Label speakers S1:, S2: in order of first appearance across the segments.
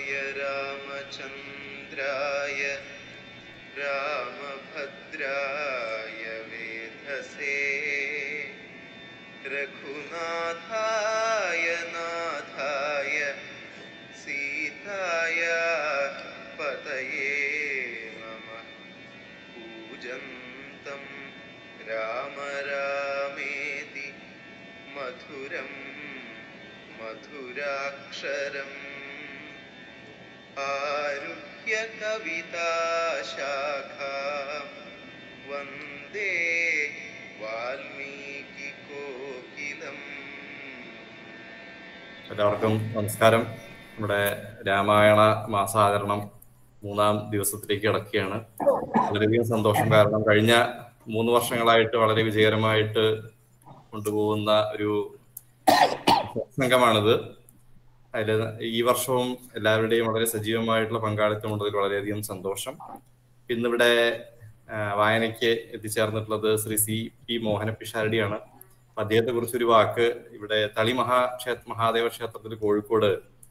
S1: रामाय रामचन्द्राय रामभद्राय वेधसे रघुनाथाय नाथाय सीताय पतये नमः पूजन्तं राम रामेति मधुरं मधुराक्षरम् आरुह्य कविताशाखां वन्दे वाल्मीकिकोकिलम्
S2: എല്ലാവർക്കും നമസ്കാരം നമ്മുടെ രാമായണ മാസാചരണം മൂന്നാം ദിവസത്തിലേക്ക് കിടക്കുകയാണ് വളരെയധികം സന്തോഷം കാരണം കഴിഞ്ഞ മൂന്ന് വർഷങ്ങളായിട്ട് വളരെ വിജയകരമായിട്ട് കൊണ്ടുപോകുന്ന ഒരു സംഘമാണിത് അതിൽ ഈ വർഷവും എല്ലാവരുടെയും വളരെ സജീവമായിട്ടുള്ള പങ്കാളിത്തം ഉള്ളതിൽ വളരെയധികം സന്തോഷം ഇന്നിവിടെ ആ, വായനയ്ക്ക് എത്തിച്ചേർന്നിട്ടുള്ളത് ശ്രീ സി പി മോഹന പിഷാരടിയാണ് അപ്പൊ അദ്ദേഹത്തെ കുറിച്ച് ഒരു വാക്ക് ഇവിടെ തളി മഹാക്ഷേത്ര മഹാദേവ ക്ഷേത്രത്തിൽ കോഴിക്കോട്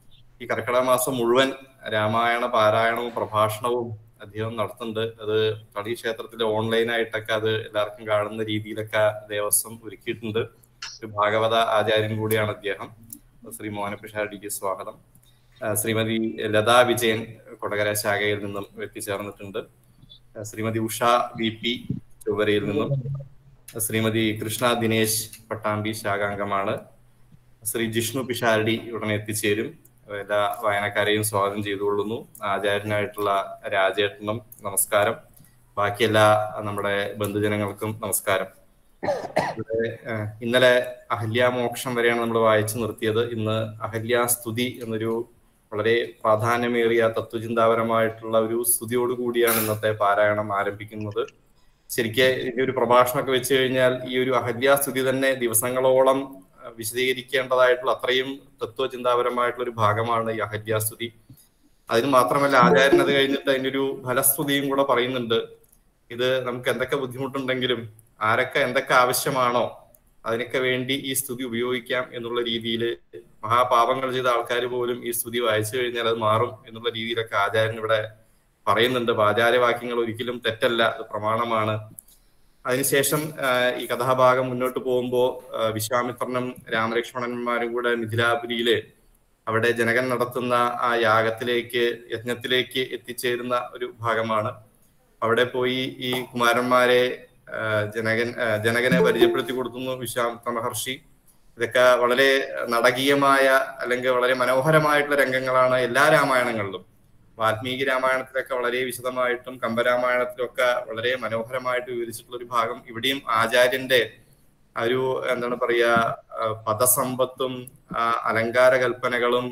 S2: ഈ കർക്കിടക മാസം മുഴുവൻ രാമായണ പാരായണവും പ്രഭാഷണവും അദ്ദേഹം നടത്തുന്നുണ്ട് അത് തളി ക്ഷേത്രത്തിലെ ഓൺലൈനായിട്ടൊക്കെ അത് എല്ലാവർക്കും കാണുന്ന രീതിയിലൊക്കെ ദേവസ്വം ഒരുക്കിയിട്ടുണ്ട് ഒരു ഭാഗവത ആചാര്യൻ കൂടിയാണ് അദ്ദേഹം ശ്രീ മോഹനപിഷാരടിക്ക് സ്വാഗതം ആ, ശ്രീമതി ലതാ വിജയൻ കൊടകര ശാഖയിൽ നിന്നും എത്തിച്ചേർന്നിട്ടുണ്ട് ആ, ശ്രീമതി ഉഷ വി പി ചൊവ്വരയിൽ നിന്നും ശ്രീമതി കൃഷ്ണ ദിനേശ് പട്ടാമ്പി ശാഖാംഗമാണ് ശ്രീ ജിഷ്ണു പിഷാരടി ഉടനെ എത്തിച്ചേരും എല്ലാ വായനക്കാരെയും സ്വാഗതം ചെയ്തുകൊള്ളുന്നു ആചാര്യനായിട്ടുള്ള രാജേട്ടനും നമസ്കാരം ബാക്കി എല്ലാ നമ്മുടെ ബന്ധുജനങ്ങൾക്കും നമസ്കാരം ഇവിടെ, ഏഹ്, ഇന്നലെ അഹല്യാമോക്ഷം വരെയാണ് നമ്മൾ വായിച്ചു നിർത്തിയത് ഇന്ന് അഹല്യാസ്തുതി എന്നൊരു വളരെ പ്രാധാന്യമേറിയ തത്വചിന്താപരമായിട്ടുള്ള ഒരു സ്തുതിയോട് കൂടിയാണ് ഇന്നത്തെ പാരായണം ആരംഭിക്കുന്നത് ശരിക്ക് ഈ ഒരു പ്രഭാഷണമൊക്കെ വെച്ച് കഴിഞ്ഞാൽ ഈ ഒരു അഹല്യാസ്തുതി തന്നെ ദിവസങ്ങളോളം അഹ് വിശദീകരിക്കേണ്ടതായിട്ടുള്ള അത്രയും തത്വചിന്താപരമായിട്ടുള്ള ഒരു ഭാഗമാണ് ഈ അഹല്യാസ്തുതി അതിന് മാത്രമല്ല ആചാര്യൻ അത് കഴിഞ്ഞിട്ട് അതിന്റെ ഒരു ഫലസ്തുതിയും കൂടെ പറയുന്നുണ്ട് ഇത് നമുക്ക് എന്തൊക്കെ ബുദ്ധിമുട്ടുണ്ടെങ്കിലും ആരൊക്കെ എന്തൊക്കെ ആവശ്യമാണോ അതിനൊക്കെ വേണ്ടി ഈ സ്തുതി ഉപയോഗിക്കാം എന്നുള്ള രീതിയിൽ മഹാപാപങ്ങൾ ചെയ്ത ആൾക്കാർ പോലും ഈ സ്തുതി വായിച്ചു കഴിഞ്ഞാൽ അത് മാറും എന്നുള്ള രീതിയിലൊക്കെ ആചാര്യൻ ഇവിടെ പറയുന്നുണ്ട് അപ്പൊ ആചാര്യവാക്യങ്ങൾ ഒരിക്കലും തെറ്റല്ല അത് പ്രമാണമാണ് അതിനുശേഷം ആഹ് ഈ കഥാഭാഗം മുന്നോട്ട് പോകുമ്പോൾ വിശ്വാമിത്രനും രാമലക്ഷ്മണന്മാരും കൂടെ മിഥിലാപുരിയില് അവിടെ ജനകൻ നടത്തുന്ന ആ യാഗത്തിലേക്ക് യജ്ഞത്തിലേക്ക് എത്തിച്ചേരുന്ന ഒരു ഭാഗമാണ് അവിടെ പോയി ഈ കുമാരന്മാരെ ആഹ് ജനകൻ ആഹ് ജനകനെ പരിചയപ്പെടുത്തി കൊടുക്കുന്നു വിശ്വാമിത്ര മഹർഷി ഇതൊക്കെ വളരെ നടകീയമായ അല്ലെങ്കിൽ വളരെ മനോഹരമായിട്ടുള്ള രംഗങ്ങളാണ് എല്ലാ രാമായണങ്ങളിലും വാൽമീകി രാമായണത്തിലൊക്കെ വളരെ വിശദമായിട്ടും കമ്പരാമായണത്തിലൊക്കെ വളരെ മനോഹരമായിട്ട് വിവരിച്ചിട്ടുള്ള ഒരു ഭാഗം ഇവിടെയും ആചാര്യന്റെ ആ ഒരു എന്താണ് പറയാ ആ, പദസമ്പത്തും ആ, അലങ്കാര കൽപ്പനകളും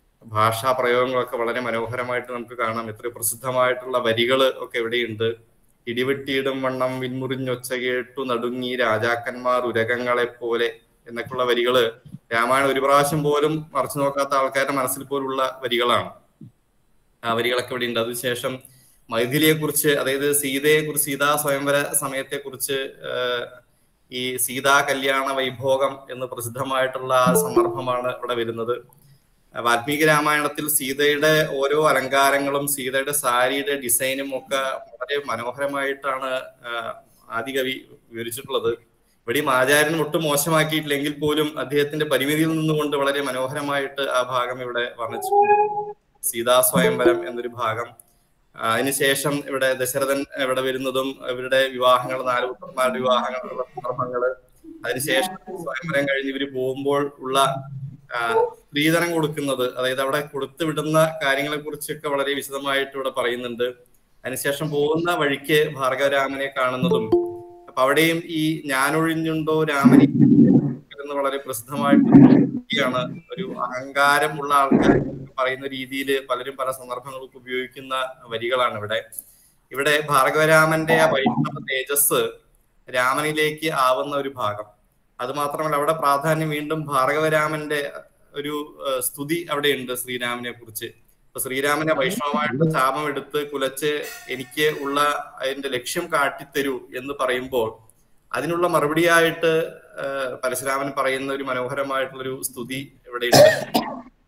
S2: ഭാഷാ പ്രയോഗങ്ങളൊക്കെ വളരെ മനോഹരമായിട്ട് നമുക്ക് കാണാം എത്ര പ്രസിദ്ധമായിട്ടുള്ള വരികൾ ഒക്കെ ഇവിടെയുണ്ട് ഇടിവെട്ടിയിടും വണ്ണം വിൺമുറിഞ്ഞൊച്ച കേട്ടു നടുങ്ങി രാജാക്കന്മാർ ഉരകങ്ങളെ പോലെ എന്നൊക്കെയുള്ള വരികള് രാമായണം ഒരു പ്രാവശ്യം പോലും മറച്ചു നോക്കാത്ത ആൾക്കാരുടെ മനസ്സിൽ പോലുള്ള വരികളാണ് ആ വരികളൊക്കെ ഇവിടെ ഉണ്ട് അതിനുശേഷം മൈഥിലിയെ കുറിച്ച് അതായത് സീതയെ കുറിച്ച് സീതാ സ്വയംവര സമയത്തെ കുറിച്ച് ഈ സീതാ കല്യാണ വൈഭോഗം എന്ന് പ്രസിദ്ധമായിട്ടുള്ള ആ സന്ദർഭമാണ് ഇവിടെ വരുന്നത് വാൽമീകി രാമായണത്തിൽ സീതയുടെ ഓരോ അലങ്കാരങ്ങളും സീതയുടെ സാരിയുടെ ഡിസൈനും ഒക്കെ വളരെ മനോഹരമായിട്ടാണ് ആ, ആദികവി വിവരിച്ചിട്ടുള്ളത് ഇവിടെയും ആചാര്യൻ ഒട്ടും മോശമാക്കിയിട്ടില്ലെങ്കിൽ പോലും അദ്ദേഹത്തിന്റെ പരിമിതിയിൽ നിന്നുകൊണ്ട് വളരെ മനോഹരമായിട്ട് ആ ഭാഗം ഇവിടെ വർണ്ണിച്ചിട്ടുണ്ട് സീതാ സ്വയംവരം എന്നൊരു ഭാഗം ആ, അതിനുശേഷം ഇവിടെ ദശരഥൻ ഇവിടെ വരുന്നതും ഇവരുടെ വിവാഹങ്ങൾ നാല് പുത്രന്മാരുടെ വിവാഹങ്ങളുള്ള സന്ദർഭങ്ങള് അതിനുശേഷം സ്വയംവരം കഴിഞ്ഞ് ഇവര് പോകുമ്പോൾ ഉള്ള ആ, സ്ത്രീധനം കൊടുക്കുന്നത് അതായത് അവിടെ കൊടുത്തു വിടുന്ന കാര്യങ്ങളെ കുറിച്ചൊക്കെ വളരെ വിശദമായിട്ട് ഇവിടെ പറയുന്നുണ്ട് അതിനുശേഷം പോകുന്ന വഴിക്ക് ഭാർഗവരാമനെ കാണുന്നതും അപ്പൊ അവിടെയും ഈ ഞാനൊഴിഞ്ഞുണ്ടോ രാമനെ എന്ന് വളരെ പ്രസിദ്ധമായിട്ടാണ് ഒരു അഹങ്കാരമുള്ള ആൾക്കാർ പറയുന്ന രീതിയിൽ പലരും പല സന്ദർഭങ്ങൾക്ക് ഉപയോഗിക്കുന്ന വരികളാണ് ഇവിടെ ഇവിടെ ഭാർഗവരാമന്റെ ആ വൈഷ്ണവ തേജസ് രാമനിലേക്ക് ആവുന്ന ഒരു ഭാഗം അത് മാത്രമല്ല അവിടെ പ്രാധാന്യം വീണ്ടും ഭാർഗവരാമന്റെ ഒരു ഏഹ്, സ്തുതി അവിടെയുണ്ട് ശ്രീരാമനെ കുറിച്ച് അപ്പൊ ശ്രീരാമനെ വൈഷ്ണവമായിട്ട് ശാപം എടുത്ത് കുലച്ച് എനിക്ക് ഉള്ള അതിന്റെ ലക്ഷ്യം കാട്ടിത്തരൂ എന്ന് പറയുമ്പോൾ അതിനുള്ള മറുപടിയായിട്ട് ഏഹ്, പരശുരാമൻ പറയുന്ന ഒരു മനോഹരമായിട്ടുള്ള ഒരു സ്തുതി ഇവിടെയുണ്ട്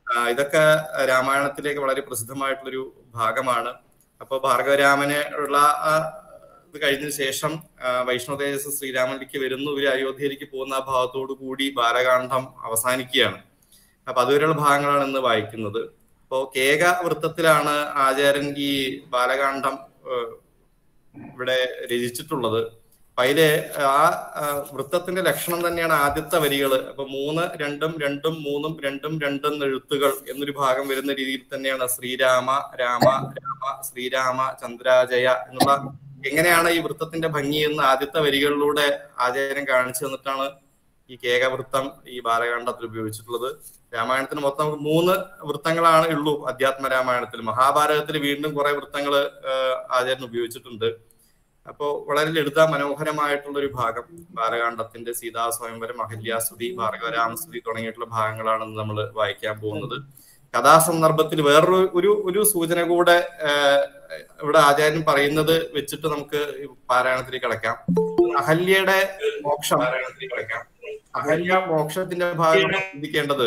S2: ആ, ഇതൊക്കെ രാമായണത്തിലേക്ക് വളരെ പ്രസിദ്ധമായിട്ടുള്ളൊരു ഭാഗമാണ് അപ്പൊ ഭാർഗവരാമന് ഉള്ള ആ, ഇത് കഴിഞ്ഞതിന് ശേഷം ആ, വൈഷ്ണവ തേജസ് ശ്രീരാമനിലേക്ക് വരുന്നു ഇവര് അയോധ്യയിലേക്ക് പോകുന്ന ആ ഭാഗത്തോടു കൂടി ബാലകാന്ഡം അവസാനിക്കുകയാണ് അപ്പൊ അതുവരെയുള്ള ഭാഗങ്ങളാണ് ഇന്ന് വായിക്കുന്നത് അപ്പോ കേക വൃത്തത്തിലാണ് ആചാര്യൻ ഈ ബാലകാന്ഡം ഏഹ്, ഇവിടെ രചിച്ചിട്ടുള്ളത് അപ്പൊ അതില് ആ ആ, വൃത്തത്തിന്റെ ലക്ഷണം തന്നെയാണ് ആദ്യത്തെ വരികൾ അപ്പൊ മൂന്ന് രണ്ടും രണ്ടും മൂന്നും രണ്ടും രണ്ടും എഴുത്തുകൾ എന്നൊരു ഭാഗം വരുന്ന രീതിയിൽ തന്നെയാണ് ശ്രീരാമ രാമ രാമ ശ്രീരാമ ചന്ദ്രാജയ എന്നുള്ള എങ്ങനെയാണ് ഈ വൃത്തത്തിന്റെ ഭംഗി എന്ന് ആദ്യത്തെ വരികളിലൂടെ ആചാര്യൻ കാണിച്ചു തന്നിട്ടാണ് ഈ കേകവൃത്തം ഈ ബാലകാണ്ഡത്തിൽ ഉപയോഗിച്ചിട്ടുള്ളത് രാമായണത്തിന് മൊത്തം നമുക്ക് മൂന്ന് വൃത്തങ്ങളാണ് ഉള്ളൂ അധ്യാത്മ രാമായണത്തിൽ മഹാഭാരതത്തിൽ വീണ്ടും കുറെ വൃത്തങ്ങൾ ആചാര്യൻ ഉപയോഗിച്ചിട്ടുണ്ട് അപ്പോ വളരെ ലളിത മനോഹരമായിട്ടുള്ള ഒരു ഭാഗം ബാലകാണ്ഡത്തിന്റെ സീതാ സ്വയംവരം അഹല്യാസ്തുതി ഭാർഗവരാമസ്തുതി തുടങ്ങിയിട്ടുള്ള ഭാഗങ്ങളാണ് നമ്മൾ വായിക്കാൻ പോകുന്നത് കഥാസന്ദർഭത്തിൽ വേറൊരു ഒരു ഒരു സൂചന കൂടെ ആഹ്, ഇവിടെ ആചാര്യൻ പറയുന്നത് വെച്ചിട്ട് നമുക്ക് ഈ പാരായണത്തിലേക്ക് കിടക്കാം അഹല്യയുടെ മോക്ഷം കിടക്കാം അഹല്യ മോക്ഷത്തിന്റെ ഭാഗം നമ്മൾ ചിന്തിക്കേണ്ടത്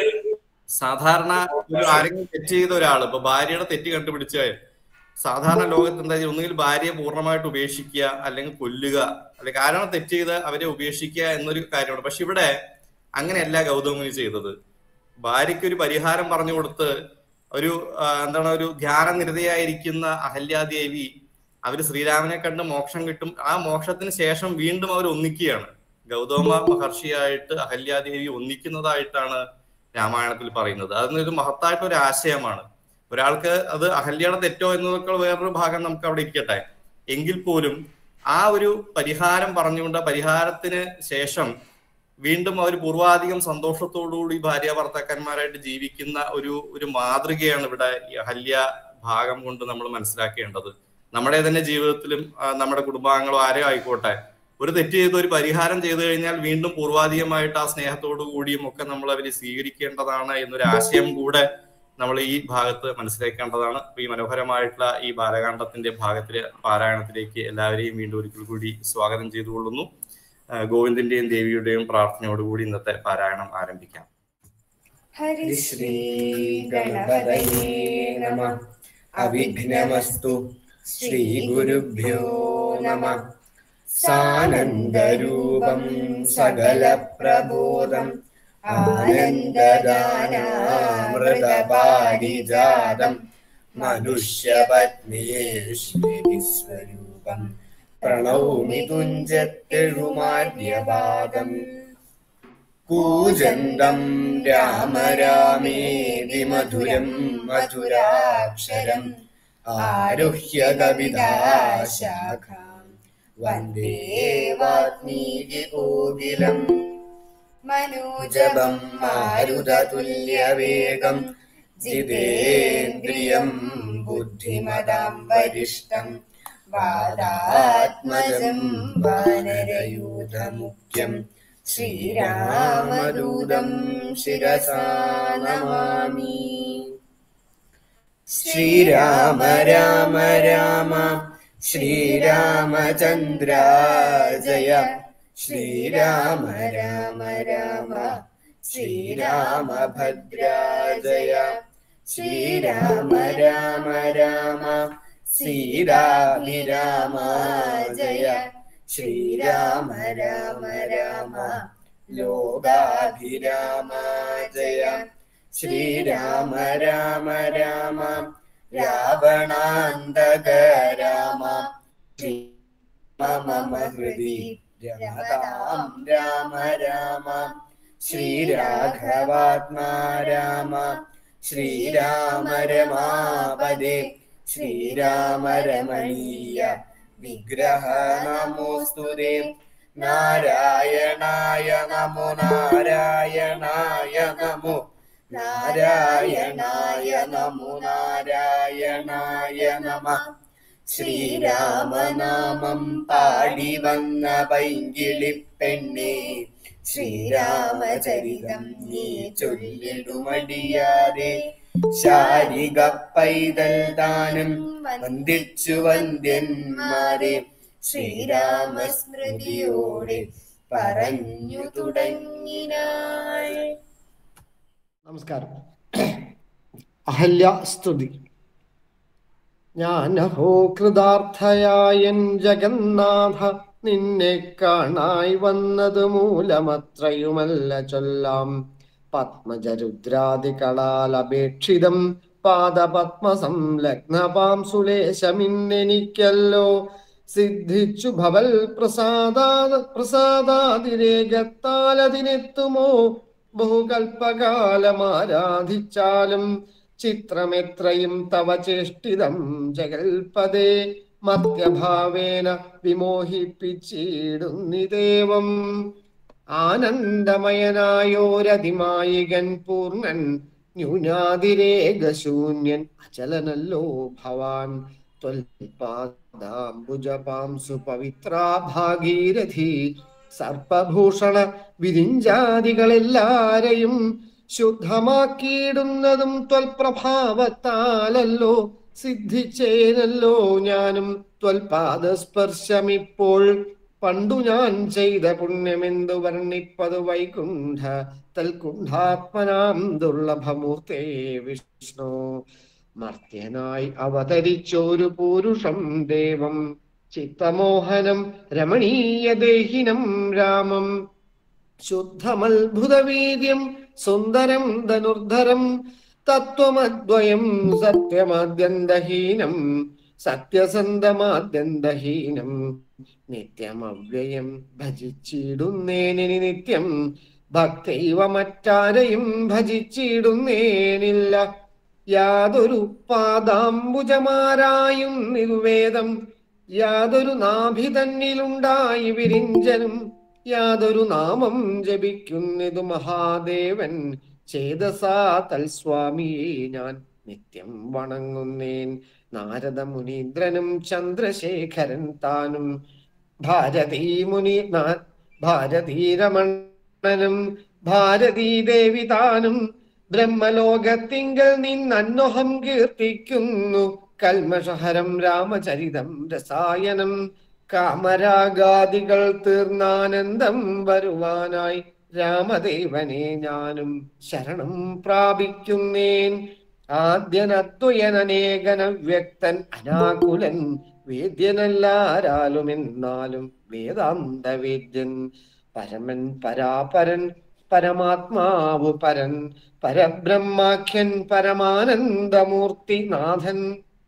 S2: സാധാരണ ഒരു ആരെങ്കിലും തെറ്റ് ചെയ്ത ഒരാൾ ഇപ്പൊ ഭാര്യയുടെ തെറ്റ് കണ്ടുപിടിച്ച് സാധാരണ ലോകത്ത് എന്താ ചെയ്യുക ഒന്നുകിൽ ഭാര്യയെ പൂർണ്ണമായിട്ട് ഉപേക്ഷിക്കുക അല്ലെങ്കിൽ കൊല്ലുക അല്ലെങ്കിൽ ആരാണ് തെറ്റ് ചെയ്ത് അവരെ ഉപേക്ഷിക്കുക എന്നൊരു കാര്യമാണ് പക്ഷെ ഇവിടെ അങ്ങനെയല്ല ഗൗതമുനി ചെയ്തത് ഭാര്യയ്ക്ക് ഒരു പരിഹാരം പറഞ്ഞു കൊടുത്ത് ഒരു ആ, എന്താണ് ഒരു ധ്യാനനിരതയായിരിക്കുന്ന അഹല്യാദേവി അവര് ശ്രീരാമനെ കണ്ട് മോക്ഷം കിട്ടും ആ മോക്ഷത്തിന് ശേഷം വീണ്ടും അവർ ഒന്നിക്കുകയാണ് ഗൗതമ മഹർഷിയായിട്ട് അഹല്യാദേവി ഒന്നിക്കുന്നതായിട്ടാണ് രാമായണത്തിൽ പറയുന്നത് അതൊരു മഹത്തായിട്ട് ഒരു ആശയമാണ് ഒരാൾക്ക് അത് അഹല്യയുടെ തെറ്റോ എന്നതൊക്കെ വേറൊരു ഭാഗം നമുക്ക് അവിടെ ഇരിക്കട്ടെ എങ്കിൽ പോലും ആ ഒരു പരിഹാരം പറഞ്ഞുകൊണ്ട് ആ പരിഹാരത്തിന് ശേഷം വീണ്ടും അവർ പൂർവാധികം സന്തോഷത്തോടുകൂടി ഭാര്യ ഭർത്താക്കന്മാരായിട്ട് ജീവിക്കുന്ന ഒരു ഒരു മാതൃകയാണ് ഇവിടെ ഈ അഹല്യ ഭാഗം കൊണ്ട് നമ്മൾ മനസ്സിലാക്കേണ്ടത് നമ്മുടെ തന്നെ ജീവിതത്തിലും ആ, നമ്മുടെ കുടുംബാംഗങ്ങളോ ആരോ ആയിക്കോട്ടെ ഒരു തെറ്റ് ചെയ്ത് ഒരു പരിഹാരം ചെയ്തു കഴിഞ്ഞാൽ വീണ്ടും പൂർവാധികമായിട്ട് ആ സ്നേഹത്തോടു കൂടിയും ഒക്കെ നമ്മൾ അവരെ സ്വീകരിക്കേണ്ടതാണ് എന്നൊരു ആശയം കൂടെ നമ്മൾ ഈ ഭാഗത്ത് മനസ്സിലാക്കേണ്ടതാണ് അപ്പൊ ഈ മനോഹരമായിട്ടുള്ള ഈ ബാലകാണ്ഡത്തിന്റെ ഭാഗത്തിലെ പാരായണത്തിലേക്ക് എല്ലാവരെയും വീണ്ടും ഒരിക്കൽ കൂടി സ്വാഗതം ചെയ്തുകൊള്ളുന്നു ആ, ഗോവിന്ദന്റെയും ദേവിയുടെയും പ്രാർത്ഥനയോടുകൂടി ഇന്നത്തെ പാരായണം ആരംഭിക്കാം
S3: ഹരിശ്രീ ഗണപതയേ നമ അവിഘ്നമസ്തു ശ്രീ ഗുരുഭ്യോ നമ സാനന്ദരൂപം സകല പ്രബോധം ആനന്ദദാനാമൃതപാരിജാതം മനുഷ്യപത്നീശ്വരീസ്വരൂപം പ്രണൗമി തുഞ്ചത്തെഴുമാര്യപാദം കൂജന്തം രാമ രാമേതി മധുരം മധുരാക്ഷരം ആരുഹ്യ കവിതാശാഖാം വന്ദേ വാത്മീകി കോകിലം മനോജപം മാരുതതുല്യവേഗം ജിതേന്ദ്രിയം ബുദ്ധിമതാം വരിഷ്ടം വാദാത്മജം വാനരയൂഥമുഖ്യം ശ്രീരാമദൂതം ശിരസാ നമാമി ശ്രീരാമ രാമ രാമ ശ്രീരാമചന്ദ്ര ജയ ശ്രീരാമ രാമ രാമ ശ്രീരാമഭദ്ര ജയ ശ്രീരാമ രാമ രാമ സീതാഭിരാമ ജയ ശ്രീരാമ രാമ രാമ ലോകാഭിരാമ ജയ ശ്രീരാമ രാമ രാമ രാവണാന്തക രാമ ശ്രീ മമ ഹൃദി രമതാം രാമ രാമ ശ്രീരാഘവാത്മാ രാമ ശ്രീരാമ രമാപദേ ശ്രീരാമ രമണീയ വിഗ്രഹ നമോസ്തുതേ നാരായണായ നമോ നാരായണായ നമോ നാരായണായ നമോ നാരായണായ നമ ശ്രീരാമനാമം പാടി വന്ന പൈങ്കിളി പെണ്ണേ ശ്രീരാമചരിതം നീ ചൊല്ലിടുമടിയാതെ ശാരിക പൈതൽ ദാനം വന്ദിച്ചു വന്ദ്യന്മാരെ ശ്രീരാമസ്മൃതിയോടെ പറഞ്ഞു തുടങ്ങിനാൾ
S4: നമസ്കാരം അഹല്യസ്തുതി ഞാനഹോ കൃതാർത്ഥയായൻ ജഗന്നാഥ നിന്നെ കാണായി വന്നത് മൂലമത്രയുമല്ല ചൊല്ലാം പത്മജരുദ്രാദികളാൽ അപേക്ഷിതം പാദപത്മ സംലഗ്നപാം സുലേശമിന്നെനിക്കല്ലോ സിദ്ധിച്ചു ഭവൽ പ്രസാദാ പ്രസാദാതിരേകത്താലതിനെത്തുമോ ബഹുകൽപ്പകാലമാരാധിച്ചാലും ചിത്രമെത്രയും തവ ചേഷ്ടിതം ജഗൽപദേ മധ്യഭാവേന വിമോഹിപ്പിച്ചിടുന്നിദേവം ആനന്ദമയനായോരതിമായികൻ പൂർണ്ണൻ ന്യൂനാതിരേകശൂന്യൻ അചലനല്ലോ ഭവാൻ ത്വൽപാദാംബുജപാംസു പവിത്രാ ഭാഗീരഥി സർപ്പഭൂഷണ വിരിഞ്ചാദികളെല്ലാരെയും ശുദ്ധമാക്കിയിടുന്നതും ത്വൽപ്രഭാവത്താലല്ലോ സിദ്ധിച്ചേനല്ലോ ഞാനും ത്വൽപാദസ്പർശമിപ്പോൾ പണ്ടു ഞാൻ ചെയ്ത പുണ്യമെന്തു വർണ്ണിപ്പതു വൈകുണ്ഠ തൽകുണ്ഠാത്മനാം ദുർലഭമൂർത്തേ വിഷ്ണു മർത്യനായി അവതരിച്ചൊരു പൂരുഷം ദേവം ചിത്തമോഹനം രമണീയ ദേഹിനം രാമം ശുദ്ധമത്ഭുതവീര്യം സുന്ദരം ധനുർധരം തത്വമദ്വയം സത്യമാദ്യന്തഹീനം സത്യസന്ധമാദ്യന്തഹീനം നിത്യമവ്യയം ഭജിച്ചിടുന്നേനിനി നിത്യം ഭക്തൈവ മറ്റാരെയും ഭജിച്ചിടുന്നേനില്ല യാതൊരു പാദാംബുജമാരായും നിർവേദം യാതൊരു നാഭി തന്നിലുണ്ടായി വിരിഞ്ചനും യാതൊരു നാമം ജപിക്കുന്നിതു മഹാദേവൻ ചേതസാ തൽസ്വാമിയെ ഞാൻ നിത്യം വണങ്ങുന്നേൻ നാരദ മുനീന്ദ്രനും ചന്ദ്രശേഖരൻ താനും ഭാരതീ മുനി നാ- ഭാരതീരമണനും ഭാരതീ ദേവി താനും ബ്രഹ്മലോകത്തിങ്കൽ നിന്നന്നൊഹം കീർത്തിക്കുന്നു കൽമഷഹരം രാമചരിതം രസായനം കാമരാഗാദികൾ തീർന്നാനന്ദം വരുവാനായി രാമദേവനെ ഞാനും ശരണം പ്രാപിക്കുന്നേൻ ആദ്യനത്വയനേകന വ്യക്തൻ അനാകുലൻ വേദ്യനല്ലാരാലും എന്നാലും വേദാന്ത വേദ്യൻ പരമൻ പരാപരൻ പരമാത്മാവു പരൻ പരബ്രഹ്മാഖ്യൻ പരമാനന്ദമൂർത്തി നാഥൻ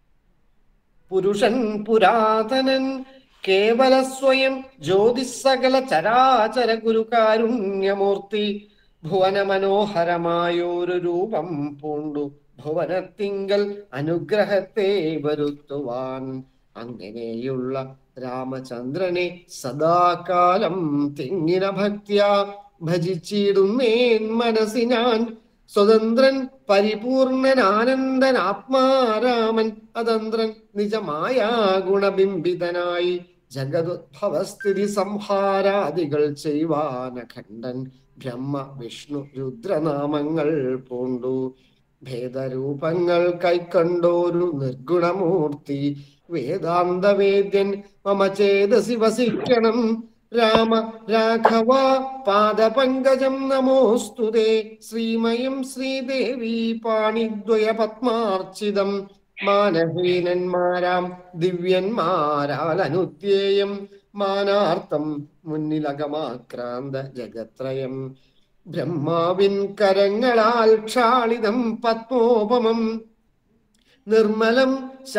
S4: പുരുഷൻ പുരാതനൻ കേവല സ്വയം ജ്യോതിസകല ചരാചര ഗുരുകാരുണ്യമൂർത്തി ഭുവന മനോഹരമായൊരു രൂപം പൂണ്ടു ഭുവനത്തിങ്കൽ അനുഗ്രഹത്തെ വരുത്തുവാൻ അങ്ങനെയുള്ള രാമചന്ദ്രനെ സദാകാലം തിങ്ങിന ഭക്തിയ ഭജിച്ചിടുന്നേൻ മനസ്സിനാൻ സ്വതന്ത്രൻ പരിപൂർണൻ ആനന്ദൻ ആത്മാരാമൻ അതന്ത്രൻ നിജമായ ഗുണബിംബിതനായി ജഗതുദ്ഭവസ്ഥിതി സംഹാരാദികൾ ചെയ്യുവാനഖണ്ഡൻ ബ്രഹ്മ വിഷ്ണു രുദ്രനാമങ്ങൾ പൂണ്ടു ഭേദരൂപങ്ങൾ കൈക്കണ്ടോരു നിർഗുണമൂർത്തി വേദാന്തവേദ്യൻ മമ ചേതസി വസിക്കണം രാമ രാഘവ പാദപങ്കജം നമോസ്തുതേ ശ്രീമയം ശ്രീദേവി പാണിദ്വയ പത്മാർച്ചിതം മാനഹീനന്മാരാം ദിവ്യന്മാരാൽ അനുദ്യേയം മാനാർത്ഥം മുന്നിലകമാക്രാന്ത ജഗത്രയം ബ്രഹ്മാവിൻ കരങ്ങളാൽ ക്ഷാളിതം പത്മോപമം നിർമ്മലം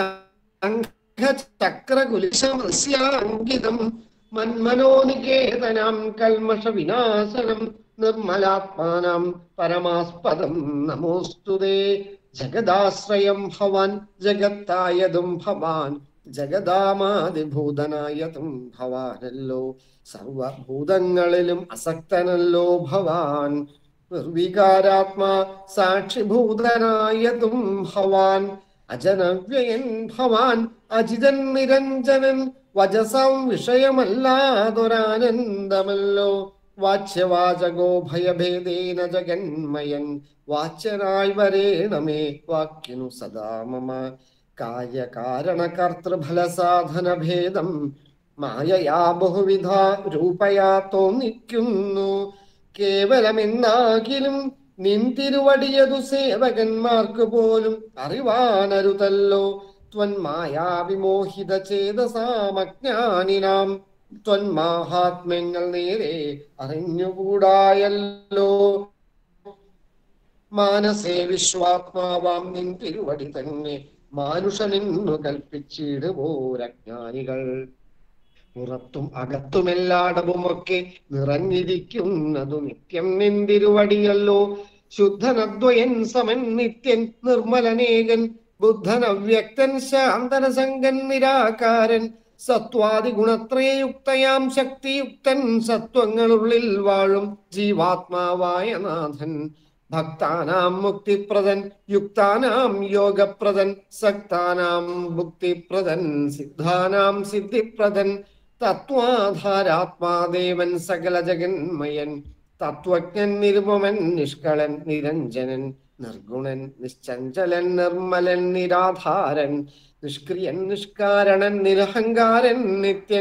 S4: ശംഖചക്രകുലിശമസ്യാങ്കിതം മന്മനോനികേതനാം കൽമഷ വിനാശനം നിർമ്മലാത്മാനാം പരമാസ്പദം നമോസ്തുതേ ജഗദാശ്രയം ഭവാൻ ജഗത്തായതും ഭവാൻ ജഗദാമാതിഭൂതനായതും ഭവാനല്ലോ സർവഭൂതങ്ങളിലും അസക്തനല്ലോ ഭവാൻ നിർവികാരാത്മാ സാക്ഷിഭൂതനായതും ഭവാൻ അജനവ്യയൻ ഭവാൻ അജിതൻ നിരഞ്ജനൻ വജസാം വിഷയമല്ലാതൊരാനന്ദമല്ലോ വാച്യവാചകോ ഭയഭേദേന ജഗന്മയൻ വാച്യനായി വരേണമേ വാക്യനു സദാ മമ കാര്യകാരണ കർത്തൃഫല സാധന ഭേദം മായയാ ബഹുവിധ രൂപയാ തോന്നിക്കുന്നു കേവലമെന്നാകിലും നിൻ തിരുവടിയതു സേവകന്മാർക്ക് പോലും അറിവാനരുതല്ലോ ത്വന്മായാവിമോഹിത ചേതസാമജ്ഞാനിനാം ത്വന്മാഹാത്മ്യങ്ങൾ നേരെ അറിഞ്ഞുകൂടായല്ലോ മാനസേ വിശ്വാത്മാവാം നിൻ തിരുവടി തന്നെ മാനുഷനെന്നു കൽപ്പിച്ചിടുവോരജ്ഞാനികൾ പുറത്തും അകത്തുമെല്ലാടവുമൊക്കെ നിറഞ്ഞിരിക്കുന്നതു നിത്യം നിന്തിരുവടിയല്ലോ ശുദ്ധനദ്വയൻ സമൻ നിത്യൻ നിർമ്മലനേകൻ ബുദ്ധൻ അവ്യക്തൻ ശാന്തനസംഗൻ നിരാകാരൻ സത്വാദി ഗുണത്രയുക്തയാം ശക്തിയുക്തൻ സത്വങ്ങളുള്ളിൽ വാഴും ജീവാത്മാവായ നാഥൻ ഭക്താനാം മുക്തിപ്രദൻ യുക്താനാം യോഗപ്രദൻ സക്താനാം മുക്തിപ്രദൻ സിദ്ധാനാം സിദ്ധിപ്രദൻ തത്വാധാരാത്മാദേവൻ സകല ജഗന്മയൻ തത്വജ്ഞൻ നിരുപമൻ നിഷ്കളൻ നിരഞ്ജനൻ നിർഗുണൻ നിശ്ചഞ്ചലൻ നിർമ്മലൻ നിരാധാരൻ നിഷ്ക്രിയൻ നിഷ്കാരണൻ നിരഹങ്കാരൻ നിത്യൻ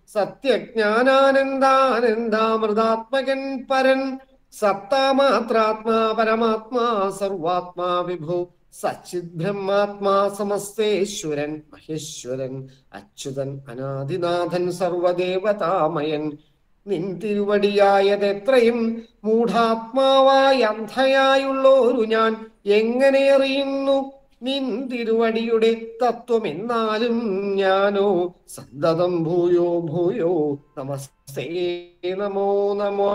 S4: സത്യജ്ഞാനാനന്ദാനന്ദാമൃതാത്മകൻ പരൻ സത്താമാത്രാത്മാ പരമാത്മാ സർവാത്മാ വിഭു സച്ചിത് ബ്രഹ്മാത്മാ സമസ്തേശ്വരൻ മഹേശ്വരൻ അച്യുതൻ അനാദിനാഥൻ സർവദേവതാമയൻ നിൻ തിരുവടിയായതെത്രയും മൂഢാത്മാവായ അന്ധയായുള്ളോരു ഞാൻ എങ്ങനെ അറിയുന്നു നിൻ തിരുവടിയുടെ തത്വം എന്നാലും ഞാനോ സന്തതം ഭൂയോ ഭൂയോ നമസ്തേ നമോ നമോ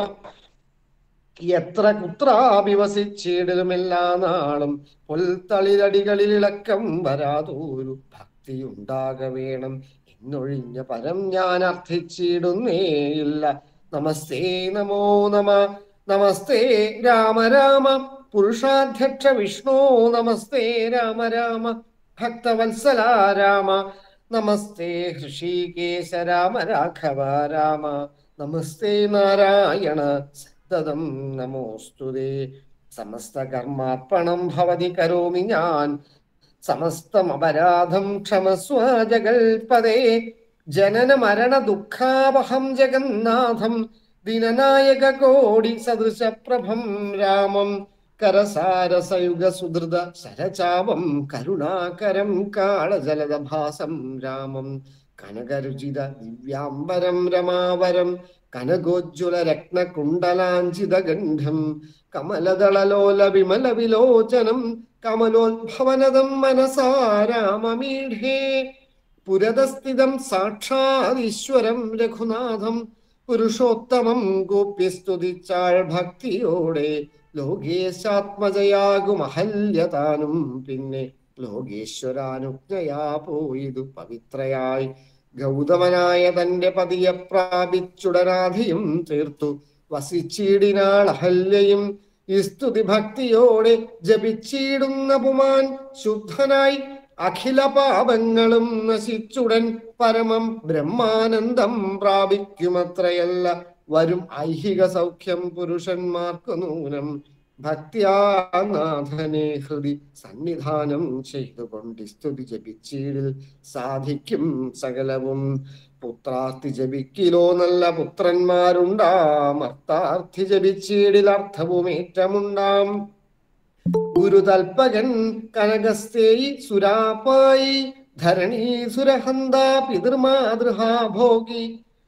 S4: എത്ര കുത്രാഭിവസിച്ചിടലും എല്ലാ നാളും പുൽത്തളിരടികളിൽ ഇളക്കം വരാതൊരു ഭക്തിയുണ്ടാക വേണം എന്നൊഴിഞ്ഞ പരം ഞാൻ അർത്ഥിച്ചിടുന്നേയില്ല നമസ്തേ നമോ നമ നമസ്തേ രാമ രാമ പുരുഷാധ്യക്ഷ വിഷ്ണു നമസ്തേ രാമ രാമ ഭക്തവത്സല രാമ നമസ്തേ ഹൃഷീകേശ രാമ രാഘവ രാമ നമസ്തേ നാരായണ സതതം നമോസ്തുതേ സമസ്ത കർമാർപ്പണം ഭവതി കരോമി ഞാൻ സമസ്തം അപരാധം ക്ഷമസ്വ ജഗൽപദേ ജനന മരണ ദുഃഖാവഹം ജഗന്നാഥം ദിനനായക കോടി സദൃശ പ്രഭം രാമം കരസാരസയുഗ സുധൃത ശരചാപം കരുണാകരം കാളജലദഭാസം രാമം കനകരുചിത ദിവ്യാംബരം രമാവരം കനകോജ്വല രത്നകുണ്ടലാഞ്ചിത ഗണ്ഡം കമലദളലോല വിമല വിലോചനം കമലോദ്ഭവനദം മനസാ രാമമീഢേ പുരതസ്ഥിതം സാക്ഷാദീശ്വരം രഘുനാഥം പുരുഷോത്തമം ഗോപ്യസ്തുതിച്ചാൾ ഭക്തിയോടെ ലോകേശാത്മജയാകും അഹല്യതാനും പിന്നെ ലോകേശ്വരാനുജ്ഞയാ പോയിതു പവിത്രയായി ഗൗതമനായ തന്റെ പതിയെ പ്രാപിച്ചുടനാധിയും തീർത്തു വസിച്ചിടിനാൾ അഹല്യയും ഈ സ്തുതി ഭക്തിയോടെ ജപിച്ചിടുന്ന പുമാൻ ശുദ്ധനായി അഖില പാപങ്ങളും നശിച്ചുടൻ പരമം ബ്രഹ്മാനന്ദം പ്രാപിക്കുമത്രയല്ല വരും ഐഹിക സൗഖ്യം പുരുഷന്മാർക്കു നൂനം ഭക്തിയാനാഥനെ ഹൃദി സന്നിധാനം ചെയ്തുകൊണ്ട് സ്തുതി ജപിച്ചീടിൽ സാധിക്കും സകലവും പുത്രാർത്ഥി ജപിക്കിലോ നല്ല പുത്രന്മാരുണ്ടാം അർത്ഥാർത്ഥി ജപിച്ചീടിൽ അർത്ഥവും ഏറ്റമുണ്ടാം ഗുരുതൽപകൻ കനകസ്തേയി സുരാപായി ധരണീ സുരഹന്ത പിതൃമാതൃഹാ ഭോഗി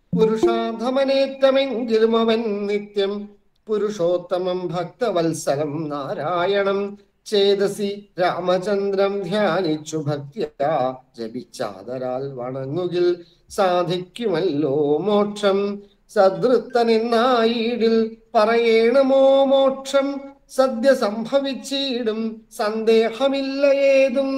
S4: പുരുഷാധമനേറ്റമെങ്കിലും അവൻ നിത്യം പുരുഷോത്തമം ഭക്തവത്സലം നാരായണം ചേതസി രാമചന്ദ്രം ധ്യാനിച്ചു ഭക്തിയാ ജപിച്ചാദരാൽ വണങ്ങുകിൽ സാധിക്കുമല്ലോ മോക്ഷം സദൃത്തനെന്നായിടിൽ പറയണമോ മോക്ഷം സദ്യ സംഭവിച്ചിടും സന്ദേഹമില്ല ഏതും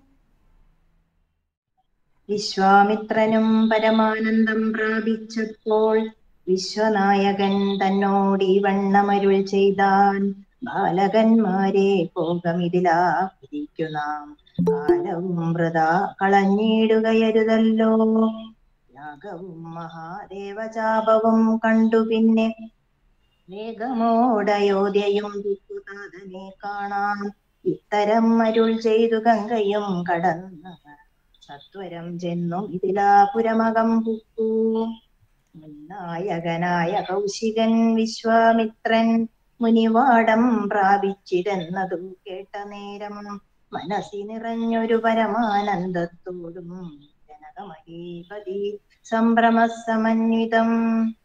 S5: വിശ്വാമിത്രനും പരമാനന്ദം പ്രാപിച്ചപ്പോൾ വിശ്വനായകൻ തന്നോട് ഈ വണ്ണമരുൾ ചെയ്താൻ ബാലകന്മാരെ പോകമിതിലായിരിക്കുനാം കാലവും വൃത കളഞ്ഞിടുകയരുതല്ലോ യാഗവും മഹാദേവചാപവും കണ്ടു പിന്നെ വേഗമോടയോധ്യയും ദുഃഖുതാതനെ കാണാം ഇത്തരം അരുൾ ചെയ്തു ഗംഗയും കടന്നവർ സത്വരം ചെന്നും ഇതിലാപുരമകം പുക്കൂ നായകനായ കൗശികൻ വിശ്വാമിത്രൻ മുനിവാടം പ്രാപിച്ചിരുന്നതു കേട്ട നേരം മനസ്സി നിറഞ്ഞൊരു പരമാനന്ദത്തോടും ജനകമഹീപതി സംഭ്രമസമന്വിതം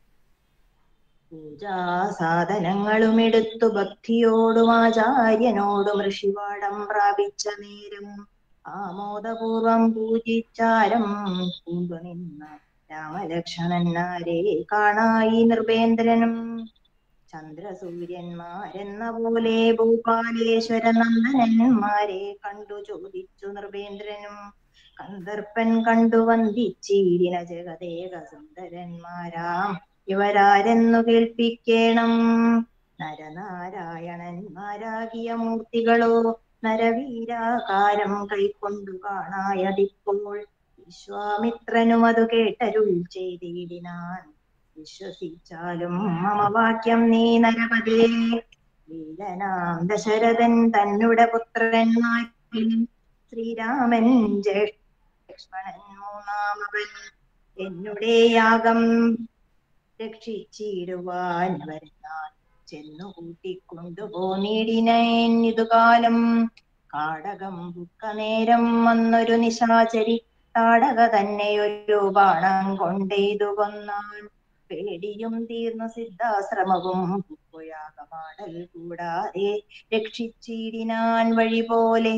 S5: പൂജാ സാധനങ്ങളും എടുത്തു ഭക്തിയോടും ആചാര്യനോടും ഋഷിവാടം പ്രാപിച്ച നേരം ആമോദപൂർവം പൂജിച്ചാരം പൂണ്ടുനിന്ന രാമലക്ഷ്മണന്മാരെ കാണായി നൃപേന്ദ്രനും ചന്ദ്രസൂര്യന്മാരെന്ന പോലെ ഭൂപാലേശ്വര നന്ദനന്മാരെ കണ്ടു ചോദിച്ചു നൃപേന്ദ്രനും കന്ദർപ്പൻ കണ്ടു വന്ദിച്ചീടിന ജഗദേക സുന്ദരന്മാരാം ഇവരാരെന്നു കേൾപ്പിക്കേണം നരനാരായണന്മാരാകിയ മൂർത്തികളോ നരവീരാകാരം കൈക്കൊണ്ടു കാണായതിപ്പോൾ വിശ്വാമിത്രനും അത് കേട്ടരുൾ ചെയ്തിടിനാൻ വിശ്വസിച്ചാലും മമ വാക്യം നീ നരപതേ വീരനാം ദശരഥൻ തന്നുടെ പുത്രന്മാരിൽ ശ്രീരാമൻ ജ്യേഷ്ഠ ലക്ഷ്മണൻ മൂന്നാമവൻ എന്നുടെ യാഗം രക്ഷിച്ചിടുവാൻ വരുന്നാൻ ചെന്നു കൂട്ടിക്കൊണ്ടുപോന്നിടിനേൻ ഇതുകാലം കാടകം ബുക്ക നേരം വന്നൊരു നിശാചരി താടക തന്നെ ഒരു ബാണം കൊണ്ടെയ്തു കൊന്നാൻ പേടിയും തീർന്നു സിദ്ധാശ്രമവും പുയാകമാടൽ കൂടാതെ രക്ഷിച്ചിടിനാൻ വഴി പോലെ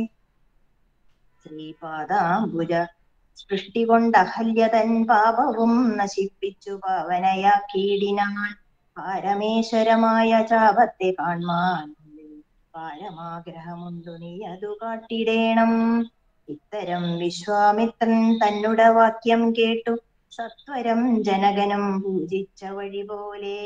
S5: ശ്രീപാദാംബുജ സൃഷ്ടി കൊണ്ട് അഹല്യതൻ പാപവും നശിപ്പിച്ചു പാവനയാക്കിയിടിനാൻ പാരമേശ്വരമായ ചാപത്തെ കാൺമാൻ പാരമാഗ്രഹമുണ്ടു നീ അതു കാട്ടിടേണം ഇത്തരം വിശ്വാമിത്രൻ തന്നുടെ വാക്യം കേട്ടു സത്വരം ജനകനും പൂജിച്ച വഴി പോലെ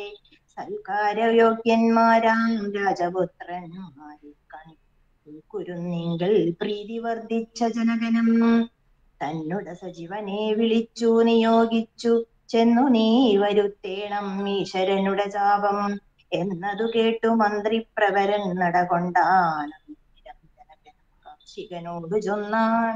S5: സൽക്കാരയോഗ്യന്മാരാം രാജപുത്രന്മാരെ കണിക്കുരുന്നിങ്കിൽ പ്രീതി വർദ്ധിച്ച ജനകനും തന്നുടെ സജീവനെ വിളിച്ചു നിയോഗിച്ചു ചെന്നു നീ വരുത്തേണം ഈശ്വരനുടെ ചാപം എന്നതു കേട്ടു മന്ത്രിപ്രവരൻ നടകൊണ്ടാനന്ദിരം ജനകനും കാർഷികനോട് ചൊന്നാൻ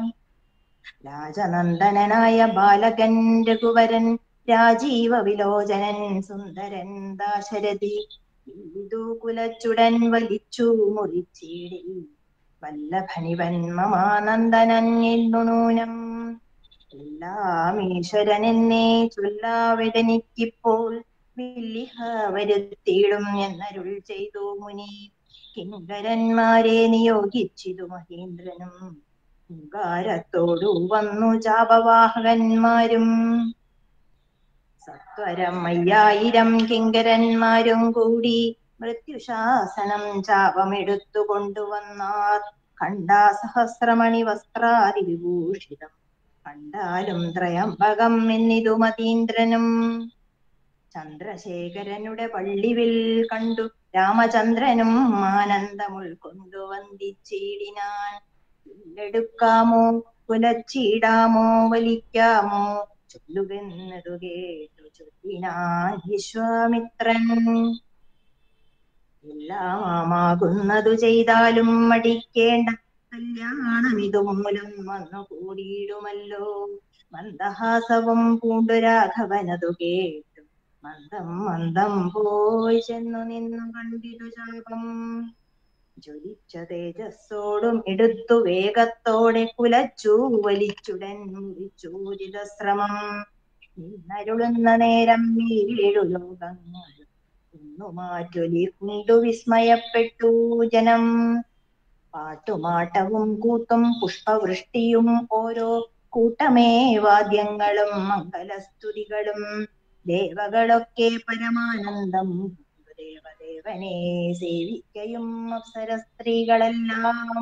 S5: രാജനന്ദനായ ബാലകൻ രഘുവരൻ രാജീവ വിലോചനൻ സുന്ദരൻ ദാശരഥി ഇതു കുലച്ചുടൻ വലിച്ചു മുറിച്ചിടി വല്ലഭനിവൻ മമാനന്ദനൻ എന്നു നൂനം എല്ലാം ഈശ്വരൻ എന്നെ ചൊല്ലാവെതനിക്കിപ്പോൾ വില്ലിഹ വരുത്തിയിടും എന്നരുൾ ചെയ്തു മുനി കിങ്കരന്മാരെ നിയോഗിച്ചിതു മഹേന്ദ്രനും ഹുങ്കാരത്തോടു വന്നു ചാപവാഹകന്മാരും സത്വരം അയ്യായിരം കിങ്കരന്മാരും കൂടി മൃത്യുശാസനം ചാപമെടുത്തു കൊണ്ടുവന്നാർ കണ്ടാ സഹസ്രമണി വസ്ത്രാതി വിഭൂഷിതം കണ്ടാലും ത്രയംബകം എന്നിതു മതീന്ദ്രനും ചന്ദ്രശേഖരനുടെ പള്ളിവിൽ കണ്ടു രാമചന്ദ്രനും ആനന്ദം ഉൾക്കൊണ്ടു വന്ദിച്ചിടിനാൻ എടുക്കാമോ കുലച്ചിടാമോ വലിക്കാമോ ചൊല്ലുകെന്നതു കേട്ടു ചൊല്ലിനാൻ വിശ്വാമിത്രൻ എല്ലാമാകുന്നതു ചെയ്താലും മടിക്കേണ്ട കല്യാണം ഇതു മൂലം വന്നു കൂടിയിടുമല്ലോ മന്ദഹാസവും പൂണ്ടു രാഘവനതു കേട്ടു മന്ദം മന്ദം പോയി ചെന്നു നിന്നു കണ്ടിതു ശാപം ജ്വലിച്ച തേജസ്സോടും എടുത്തു വേഗത്തോടെ കുലച്ചു വലിച്ചുടൻ മുറിച്ചൂരിതശ്രമം നിന്നരുളുന്ന നേരം ഏഴു ലോകങ്ങൾ ഒന്നുമാറ്റൊലി കൊണ്ടു വിസ്മയപ്പെട്ടു ജനം പാട്ടുമാട്ടവും കൂത്തും പുഷ്പവൃഷ്ടിയും ഓരോ കൂട്ടമേ വാദ്യങ്ങളും മംഗലസ്തുതികളും ദേവകളൊക്കെ പരമാനന്ദം ദേവദേവനെ സേവിക്കയും അപ്സര സ്ത്രീകളെല്ലാം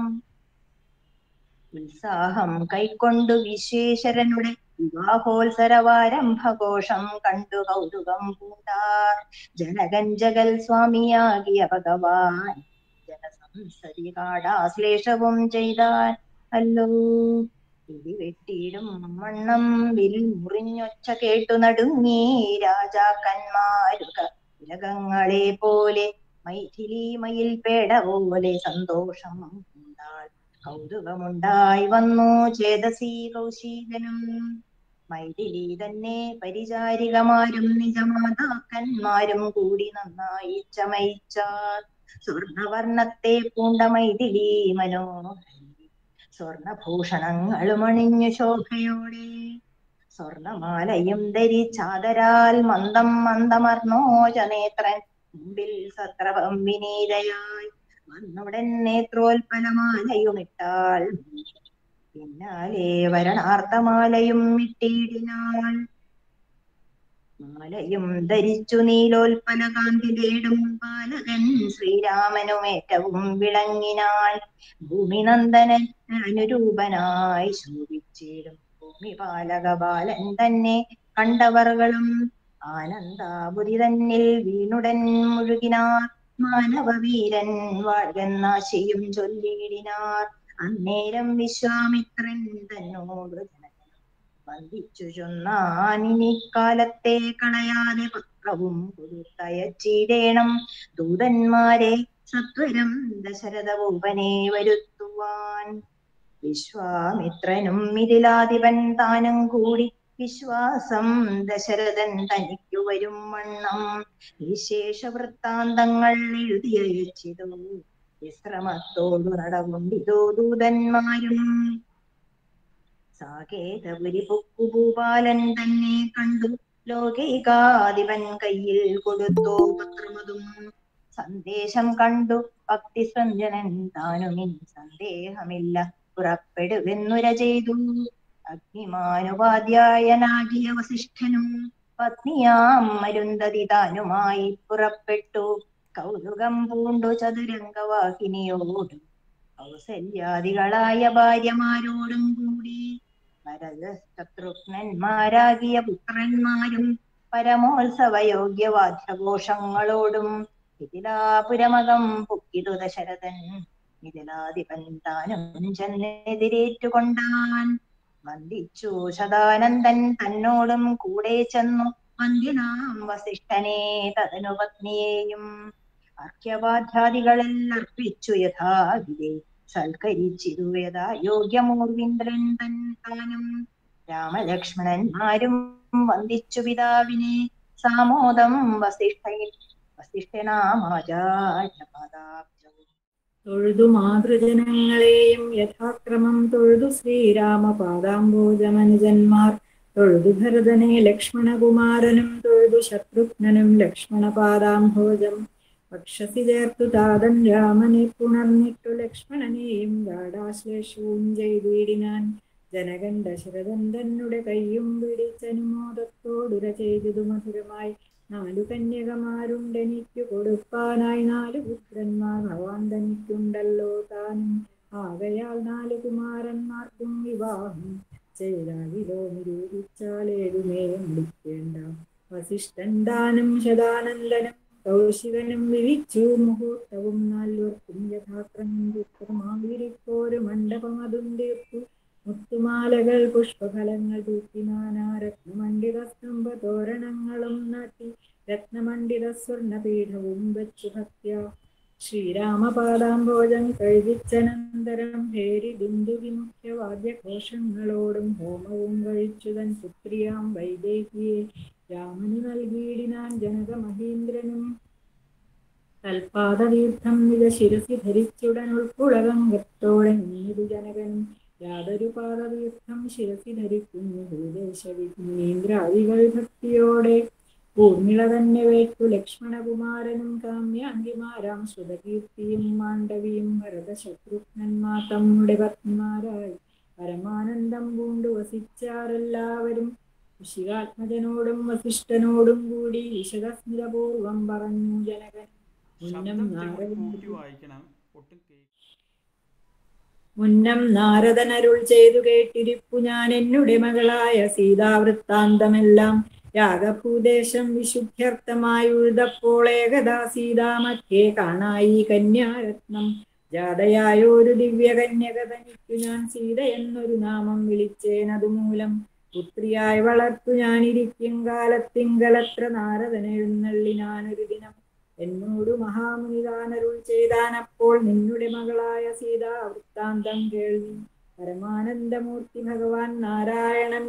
S5: ഉത്സാഹം കൈക്കൊണ്ടു വിശ്വേശ്വരനുടെ വിവാഹോത്സരവാരംഭഘോഷം കണ്ടു കൗതുകം പൂണ്ടാർ ജനകൻ ജഗൽ സ്വാമിയാകിയ ഭഗവാൻ ജനസംസരി കാടാശ്ലേഷവും ചെയ്താൽ അല്ലോ ഇടിവെട്ടിയിടും മണ്ണം വിൽ മുറിഞ്ഞൊച്ച കേട്ടു നടുങ്ങി രാജാക്കന്മാരുക ഉലകങ്ങളെ പോലെ മൈഥിലി മയിൽ പേട പോലെ സന്തോഷം ഉണ്ടാൾ കൗതുകമുണ്ടായി വന്നു ചേതസി കൗശീകനും മൈഥിലി തന്നെ പരിചാരികമാരും നിജമാതാക്കന്മാരും കൂടി നന്നായി ചമയിച്ചാർ സ്വർണവർണ്ണത്തെ പൂണ്ട മൈഥിലി മനോഹരി സ്വർണഭൂഷണങ്ങളും അണിഞ്ഞു ശോഭയോടെ സ്വർണമാലയും ധരിച്ചാദരാൽ മന്ദം മന്ദമർണോജനേത്രൻ മുമ്പിൽ സത്രപം വിനീതയായി വന്നുടൻ നേത്രോൽപലമാലയുമിട്ടാൾ പിന്നാലെ വരണാർദ്ധമാലയും ഇട്ടിടിനാൾ മാലയും ധരിച്ചു നീലോൽപല കാന്തിലേടും ബാലകൻ ശ്രീരാമനും ഏറ്റവും വിളങ്ങിനാൾ ഭൂമിനന്ദനൻ അനുരൂപനായി ശോഭിച്ചിടും ഭൂമി പാലക ബാലൻ തന്നെ കണ്ടവർകളും ആനന്ദാബുതി തന്നിൽ വീണുടൻ മുഴുകിനാർ മാനവവീരൻ വാഴ്കന്നാശയും ചൊല്ലിയിടിനാർ അന്നേരം വിശ്വാമിത്രൻ തന്നോട് ജനകൻ വന്ദിച്ചു ചൊന്നാനിനി കാലത്തെ കളയാതെ പത്രവും കൊടുത്തയച്ചിടേണം ദൂതന്മാരെ സത്വരം ദശരഥഭൂപനെ വരുത്തുവാൻ വിശ്വാമിത്രനും മിഥിലാധിപൻ താനും കൂടി വിശ്വാസം ദശരഥൻ തനിക്കു വരും വണ്ണം വിശേഷ വൃത്താന്തങ്ങൾ എഴുതിയയച്ചിതു വിശ്രമത്തോടു നടകൊണ്ടിതോ ദൂതന്മാരും സാകേതപുരി പൊക്കുഭൂപാലൻ തന്നെ കണ്ടു ലോകൈകാധിപൻ കയ്യിൽ കൊടുത്തു പത്രമതും സന്ദേശം കണ്ടു ഭക്തിസഞ്ജനൻ താനുമിൻ സന്ദേഹമില്ല പുറപ്പെടുവെന്നുര ചെയ്തു അഗ്നിമാനുപാധ്യായനാകിയ വസിഷ്ഠനും പത്നിയാം മരുന്തതി താനുമായി പുറപ്പെട്ടു കൗതുകം പൂണ്ടു ചതുരംഗവാഹിനിയോടും കൗസല്യാദികളായ ഭാര്യമാരോടും കൂടി ഭരതശത്രുഘ്നന്മാരാകിയ പുത്രന്മാരും പരമോത്സവയോഗ്യവാദ്യഘോഷങ്ങളോടും മിഥിലാപുരമകം പൊക്കിതു ദശരഥൻ മിഥിലാധിപൻ താനും ചെന്നെതിരേറ്റുകൊണ്ടാൻ വന്ദിച്ചു ശതാനന്ദൻ തന്നോടും കൂടെ ചെന്നു വന്ദിനാം വസിഷ്ഠനെ തതനു പത്നിയെയും അർഘ്യപാധ്യാദികളിൽ അർപ്പിച്ചു യഥാവിധേ സൽക്കരിച്ചിരു യഥാ യോഗ്യമൂർവിന്ദ്രൻ തൻ താനും രാമലക്ഷ്മണന്മാരും വന്ദിച്ചു പിതാവിനെ സാമോദം വസിഷ്ഠയിൽ വസിഷ്ഠനാമാചാര്യപാദാബ്ജവും
S6: തൊഴുതു മാതൃജനങ്ങളെയും യഥാക്രമം തൊഴുതു ശ്രീരാമപാദാംബോജമനുജന്മാർ തൊഴുതു ഭരതനെ ലക്ഷ്മണകുമാരനും തൊഴുതു ശത്രുഘ്നനും ലക്ഷ്മണപാദാംഭോജം വക്ഷസി ചേർത്തു താതൻ രാമനെ പുണർന്നിട്ടു ലക്ഷ്മണനെയും ഗാഢാശ്ലേഷവും ചെയ്തിടിനാൻ ജനകൻ ദശരഥൻ തന്നെ കയ്യും പിടിച്ചനുമോദത്തോടുര ചെയ്തതു മധുരമായി നാലു കന്യകമാരുണ്ടെനിക്കു കൊടുപ്പാനായി നാലു പുത്രന്മാർ ഭവാൻ തനിക്കുണ്ടല്ലോ താനും ആകയാൽ നാല് കുമാരന്മാർക്കും വിവാഹം ചെയ്താകിലോ നിരൂപിച്ചാലേതുമേ വിളിക്കേണ്ട വസിഷ്ഠൻ ദാനം ശതാനന്ദനും കൗശികനും വിളിച്ചു മുഹൂർത്തവും നാൽവർക്കും യഥാക്രമം പുത്രമാവിരിപ്പോരു മണ്ഡപം അതും തീർത്തു മുത്തുമാലകൾ പുഷ്പഫലങ്ങൾ തൂക്കി നാനാ രത്നമണ്ഡിത സ്തംഭ തോരണങ്ങളും നാട്ടി രത്നമണ്ഡിത സ്വർണപീഠവും വെച്ചു ഭക്യ ശ്രീരാമപാദാംഭോജം കഴിച്ചനന്തരം ഭേരി ബിന്ദു വിമുഖ്യ വാദ്യഘോഷങ്ങളോടും ഹോമവും കഴിച്ചു തൻ പുത്രിയാം വൈദേഹിയെ രാമന് നൽകിയിടിനാൻ ജനക മഹീന്ദ്രനും കൽപാദതീർത്ഥം നിജ ശിരസി ധരിച്ചുടൻ ഉൾക്കുളകങ്കത്തോടെ നീതു ജനകനും യാതൊരു പാദതീർത്ഥം ശിരസി ധരിക്കുന്നു ഭൂദേശവിന്ദ്രാദികൾ ഭക്തിയോടെ ഊർമിള തന്നെ വേട്ടു ലക്ഷ്മണകുമാരനും കാമ്യാങ്കിമാരാം ശ്രുതകീർത്തിയും മാണ്ഡവിയും ഭരതശത്രുഘ്നന്മാർ തമ്മുടെ പത്മാരായി പരമാനന്ദം പൂണ്ടു വസിച്ചാരെല്ലാവരും ഋഷികാത്മജനോടും വസിഷ്ഠനോടും കൂടി വിശദസ്മിതപൂർവം പറഞ്ഞു ജനകൻ ഉന്നം
S7: ശബ്ദം
S6: നാരദൻ
S7: കൂട്ടി വായിക്കണം ഒട്ടും കേ
S6: മുന്നം നാരദനരുൾ ചെയ്തു കേട്ടിരിപ്പു ഞാൻ എന്നുടെ മകളായ സീതാവൃത്താന്തമെല്ലാം യാഗഭൂദേശം വിശുദ്ധ്യർത്ഥമായി ഉഴുതപ്പോൾ ഏകദാ സീതാമധ്യേ കാണായി കന്യാരത്നം ജാതയായൊരു ദിവ്യകന്യക തനിക്കു ഞാൻ സീത എന്നൊരു നാമം വിളിച്ചേനതുമൂലം പുത്രിയായി വളർത്തു ഞാനിരിക്കും കാലത്തിങ്കലത്ര നാരദനെഴുന്നള്ളിനാനൊരു ദിനം എന്നോടു മഹാമുനിതാനരുൾ ചെയ്താനപ്പോൾ നിന്നുടെ മകളായ സീത വൃത്താന്തം കേൾവി പരമാനന്ദമൂർത്തി ഭഗവാൻ നാരായണൻ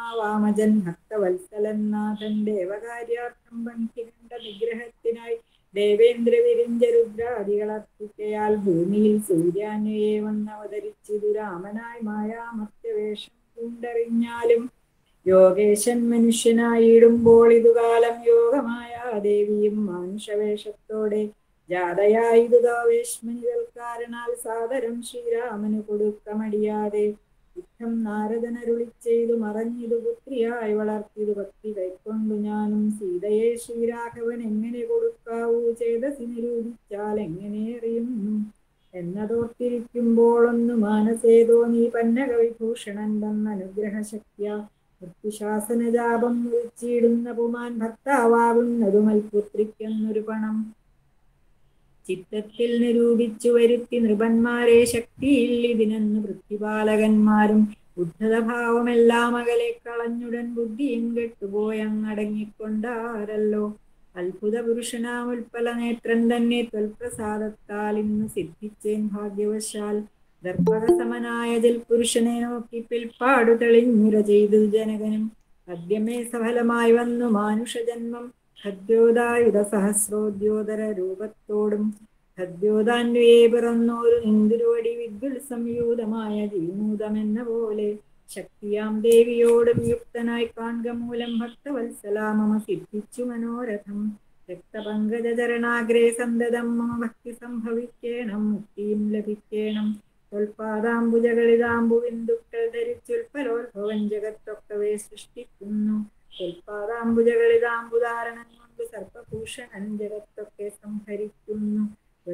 S6: പരമാത്മാവാമജൻ ഭക്തവത്സലൻ നാഥൻ ദേവകാര്യാർത്ഥം പന്ഥികണ്ഠ നിഗ്രഹത്തിനായി ദേവേന്ദ്ര വിരിഞ്ച രുദ്രാദികളർപ്പിക്കയാൽ ഭൂമിയിൽ സൂര്യാന്വയെ വന്നവതരിച്ചിതു രാമനായി മായാമത്യവേഷം പൂണ്ടറിഞ്ഞാലും യോഗേശൻ മനുഷ്യനായിടുമ്പോൾ ഇതുകാലം യോഗമായ ദേവിയും മാനുഷവേഷത്തോടെ ജാതയായതു കാവേശ്മനികൾക്കാരനാൽ സാദരം ശ്രീരാമന് കൊടുക്കമടിയാതെ യുദ്ധം നാരദനരുളി ചെയ്തു മറഞ്ഞിതു പുത്രിയായി വളർത്തിയതു ഭക്തി കൈക്കൊണ്ടു ഞാനും സീതയെ ശ്രീരാഘവൻ എങ്ങനെ കൊടുക്കാവൂ ചേതസി നിരൂപിച്ചാൽ എങ്ങനെ അറിയുന്നു എന്നതോർത്തിരിക്കുമ്പോൾ ഒന്ന് മാനസേതോ നീ പന്നക വിഭൂഷണൻ തന്ന അനുഗ്രഹ ശക്തിയ മൃത്യുശാസന ജാപം മുറിച്ചിടുന്ന പുമാൻ ഭർത്താവാകുന്നതുമൽ പുത്രിക്കെന്നൊരു പണം ചിത്തത്തിൽ നിരൂപിച്ചു വരുത്തി നൃപന്മാരെ ശക്തിയിൽ ഇതിനെന്ന് പൃഥ്വിപാലകന്മാരും ബുദ്ധതഭാവമെല്ലാം അകലെ കളഞ്ഞുടൻ ബുദ്ധിയും കെട്ടുപോയങ്ങടങ്ങിക്കൊണ്ടാരല്ലോ അത്ഭുത പുരുഷനാം ഉൽപ്പല നേത്രൻ തന്നെ ത്വൽപ്രസാദത്താൽ ഇന്ന് സിദ്ധിച്ചേൻ ഭാഗ്യവശാൽ ദർപ്പകസമനായ ജൽപുരുഷനെ നോക്കി പിൽപ്പാടു തെളിഞ്ഞുര ചെയ്തു ജനകനും അദ്യമേ സഫലമായി വന്നു മാനുഷജന്മം ഖദ്യോദായുധ സഹസ്രോദ്യോതര രൂപത്തോടും ഖദ്യോദാന്വയെ പിറന്നോരു നിന്ദുരുവടി വിദ്യുൽ സംയൂതമായ ജീമൂതമെന്ന പോലെ ശക്തിയാം ദേവിയോടും യുക്തനായി കാൺക മൂലം ഭക്തവത്സലാമമ സിദ്ധിച്ചു മനോരഥം രക്തപങ്കജരണാഗ്രേ സന്തതം മമ ഭക്തി സംഭവിക്കേണം മുക്തിയും ലഭിക്കേണം തൊൽപാദാംബുജകളിതാംബു ബിന്ദുക്കൾ ധരിച്ചുൽപ്പലോത്ഭവൻ ജഗത്തൊക്കവേ സൃഷ്ടിക്കുന്നു തൊൽപാദാംബുജകളിതാംബുധാരണം കൊണ്ട് സർപ്പഭൂഷണൻ ജഗത്തൊക്കെ സംഹരിക്കുന്നു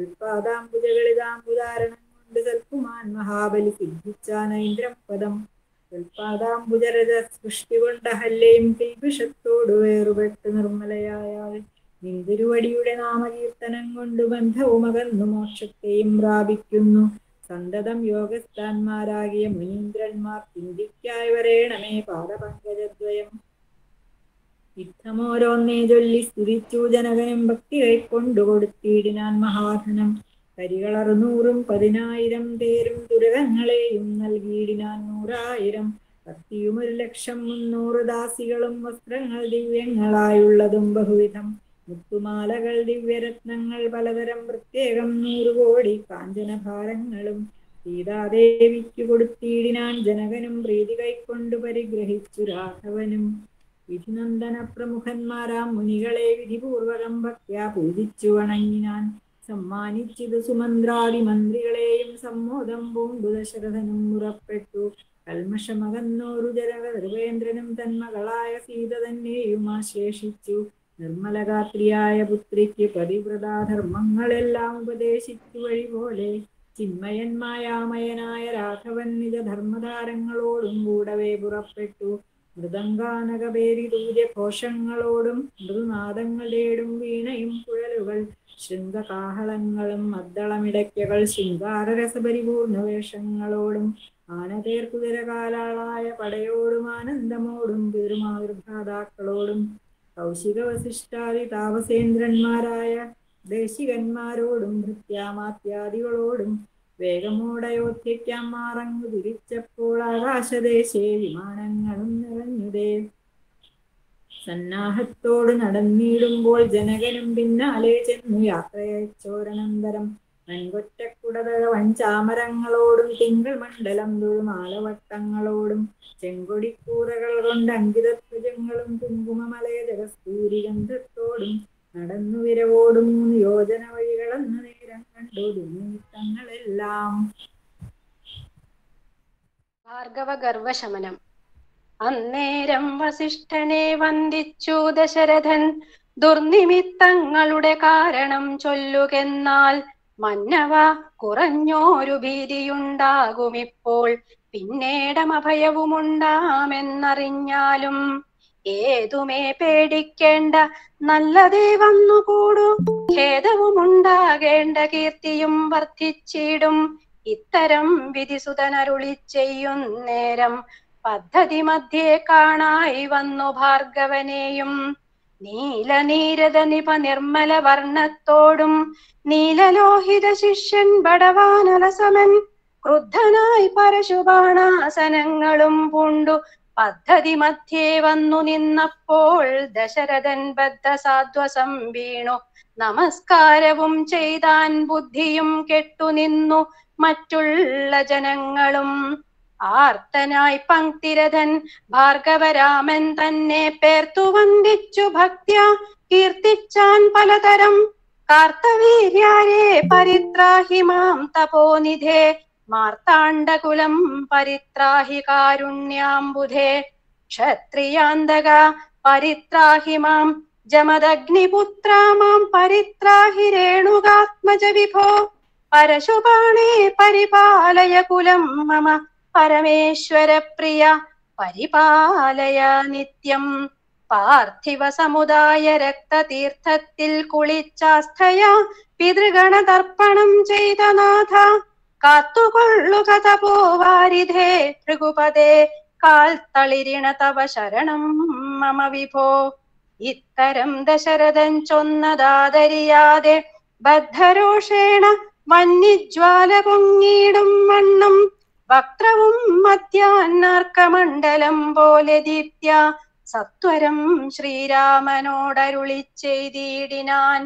S6: തൊൽപാദാംബുജകളിതാംബുധാരണം കൊണ്ട് സൽക്കുമാൻ മഹാബലി സിദ്ധിച്ചാനൈന്ദ്രം പദം തൊൽപാദാംബുജരജ സൃഷ്ടി കൊണ്ട ഹല്ലയും കിൽബിഷത്തോട് വേറുപെട്ട് നിർമ്മലയായാൽ നിന്തിരുവടിയുടെ നാമകീർത്തനം കൊണ്ട് ബന്ധവും അകന്നു മോക്ഷത്തെയും പ്രാപിക്കുന്നു സന്തതം യോഗസ്ഥാന്മാരാകിയ മുനീന്ദ്രന്മാർ ചിന്തിക്കായി വരേണമേ പാദപങ്കജദ്വയം യുദ്ധമോരോന്നേ ചൊല്ലി സ്തുതിച്ചു ജനകനും ഭക്തി കൈക്കൊണ്ടു കൊടുത്തിടിനാൻ മഹാധനം കരികളറുനൂറും പതിനായിരം തേരും ദുരകങ്ങളെയും നൽകിയിടിനാൻ നൂറായിരം ഭക്തിയും ഒരു ലക്ഷം മുന്നൂറ് ദാസികളും വസ്ത്രങ്ങൾ ദിവ്യങ്ങളായുള്ളതും ബഹുവിധം മുത്തുമാലകൾ ദിവ്യരത്നങ്ങൾ പലതരം പ്രത്യേകം നൂറ് കോടി കാഞ്ചനഭാരങ്ങളും സീതാദേവിക്ക് കൊടുത്തിടിനാൻ ജനകനും പ്രീതി കൈക്കൊണ്ടു പരിഗ്രഹിച്ചു രാഘവനും വിധിനന്ദന പ്രമുഖന്മാരാം മുനികളെ വിധിപൂർവകം ഭക്ത്യാ പൂജിച്ചു വണങ്ങിനാൻ സമ്മാനിച്ചിത് സുമന്ത്രാദി മന്ത്രികളെയും സമ്മോദം പൂണ്ടു ദശരഥനും മുറപ്പെട്ടു കൽമഷമകന്നോരു ജനക ധർവേന്ദ്രനും തന്മകളായ സീത തന്നെയും ആശ്ലേഷിച്ചു നിർമ്മലഗാത്രിയായ പുത്രിക്ക് പതിവ്രതാധർമ്മങ്ങളെല്ലാം ഉപദേശിച്ചു വഴി പോലെ ചിന്മയൻ മായാമയനായ രാഘവൻ നിജ ധർമ്മധാരങ്ങളോടും കൂടവേ പുറപ്പെട്ടു മൃദംഗാനകപേരി ദൂര്യഘോഷങ്ങളോടും മൃദുനാദങ്ങളേടും വീണയും കുഴലുകൾ ശൃംഗകാഹളങ്ങളും മദ്ദളമിടയ്ക്കകൾ ശൃംഗാരരസപരിപൂർണ വേഷങ്ങളോടും ആനതേർക്കുതിരകാലാളായ പടയോടും ആനന്ദമോടും പെരുമാതൃഭ്രാതാക്കളോടും കൗശിക വസിഷ്ഠാദി താപസേന്ദ്രന്മാരായ ദേശികന്മാരോടും ഭൃത്യാമാത്യാദികളോടും വേഗമോടയോധ്യയ്ക്കാം മാറങ്ങു തിരിച്ചപ്പോൾ ആകാശദേശേ വിമാനങ്ങളും നിറഞ്ഞുതേ സന്നാഹത്തോട് നടന്നിടുമ്പോൾ ജനകനും പിന്നാലെ ചെന്നു യാത്രയച്ചോരനന്തരം വൻകൊറ്റക്കുടത വൻചാമരങ്ങളോടും തിങ്കൾ മണ്ഡലം തൊഴുമാലവട്ടങ്ങളോടും ചെങ്കൊടിക്കൂറകൾ കൊണ്ട് അങ്കിതധ്വജങ്ങളും കുങ്കുമമലയജ കസ്തൂരി ഗന്ധത്തോടും നടന്നു വിരവോടും മൂന്ന് യോജന വഴികളെന്ന നേരം കണ്ടു നിമിത്തങ്ങളെല്ലാം
S8: ഭാർഗവ ഗർവശമനം അന്നേരം വസിഷ്ഠനെ വന്ദിച്ചു ദശരഥൻ ദുർനിമിത്തങ്ങളുടെ കാരണം ചൊല്ലുകെന്നാൽ മന്നവ കുറഞ്ഞോരു ഭീതിയുണ്ടാകുമിപ്പോൾ പിന്നീടമഭയവുമുണ്ടാമെന്നറിഞ്ഞാലും ഏതുമേ പേടിക്കേണ്ട നല്ലതേ വന്നുകൂടൂ ഖേദവുമുണ്ടാകേണ്ട കീർത്തിയും വർദ്ധിച്ചിടും ഇത്തരം വിധിസുതനരുളി ചെയ്യുന്നേരം പദ്ധതി മധ്യേ കാണായി വന്നു ഭാർഗവനെയും നീലനീരത നിപ നിർമ്മല വർണ്ണത്തോടും നീലലോഹിത ശിഷ്യൻ ബടവാനലസമൻ ക്രുദ്ധനായി പരശുബാണാസനങ്ങളും പൂണ്ടു പദ്ധതി മധ്യേ വന്നു നിന്നപ്പോൾ ദശരഥൻ ബദ്ധസാധ്വസം വീണു നമസ്കാരവും ചെയ്താൻ ബുദ്ധിയും കെട്ടുനിന്നു മറ്റുള്ള ജനങ്ങളും ആർത്തനായി പങ്ക്തിരഥൻ ഭാർഗവരാമൻ തന്നെ പേർത്തു വന്ദിച്ചു ഭക്ത്യ കീർത്തിച്ചാൻ പലതരം കാർത്തവീര്യാരെ പരിത്രാഹി മാം തപോനിധേ മാർത്താണ്ഡകുലം പരിത്രാഹി കാരുണ്യാംബുധേ ക്ഷത്രിയാന്തക പരിത്രാഹി മാം ജമദഗ്നിപുത്ര മാം പരിത്രാഹി രേണുകാത്മജ വിഭോ പരശുപാണേ പരിപാലയ കുലം മമ പരമേശ്വര പ്രിയ പരിപാലയ നിത്യം പാർത്ഥിവ സമുദായ രക്തതീർത്ഥത്തിൽ കുളിച്ചാസ്ഥയ പിതൃഗണ തർപ്പണം ചെയ്ത നാഥ കാത്തുകൊള്ളുക തപോവാരിധേ ഭൃഗുപദേ കാൽ തളിരിണ തവ ശരണം മമ വിഭോ ഇത്തരം ദശരഥൻ ചൊന്നതാദരിയാതെ ബദ്ധരോഷേണ വന്യജ്വാല പൊങ്ങിയിടും വണ്ണം വക്രവും മധ്യാന്നാർക്കമണ്ഡലം പോലെ ദീപ്യ സത്വരം ശ്രീരാമനോടരുളി ചെയ്തിടിനാൻ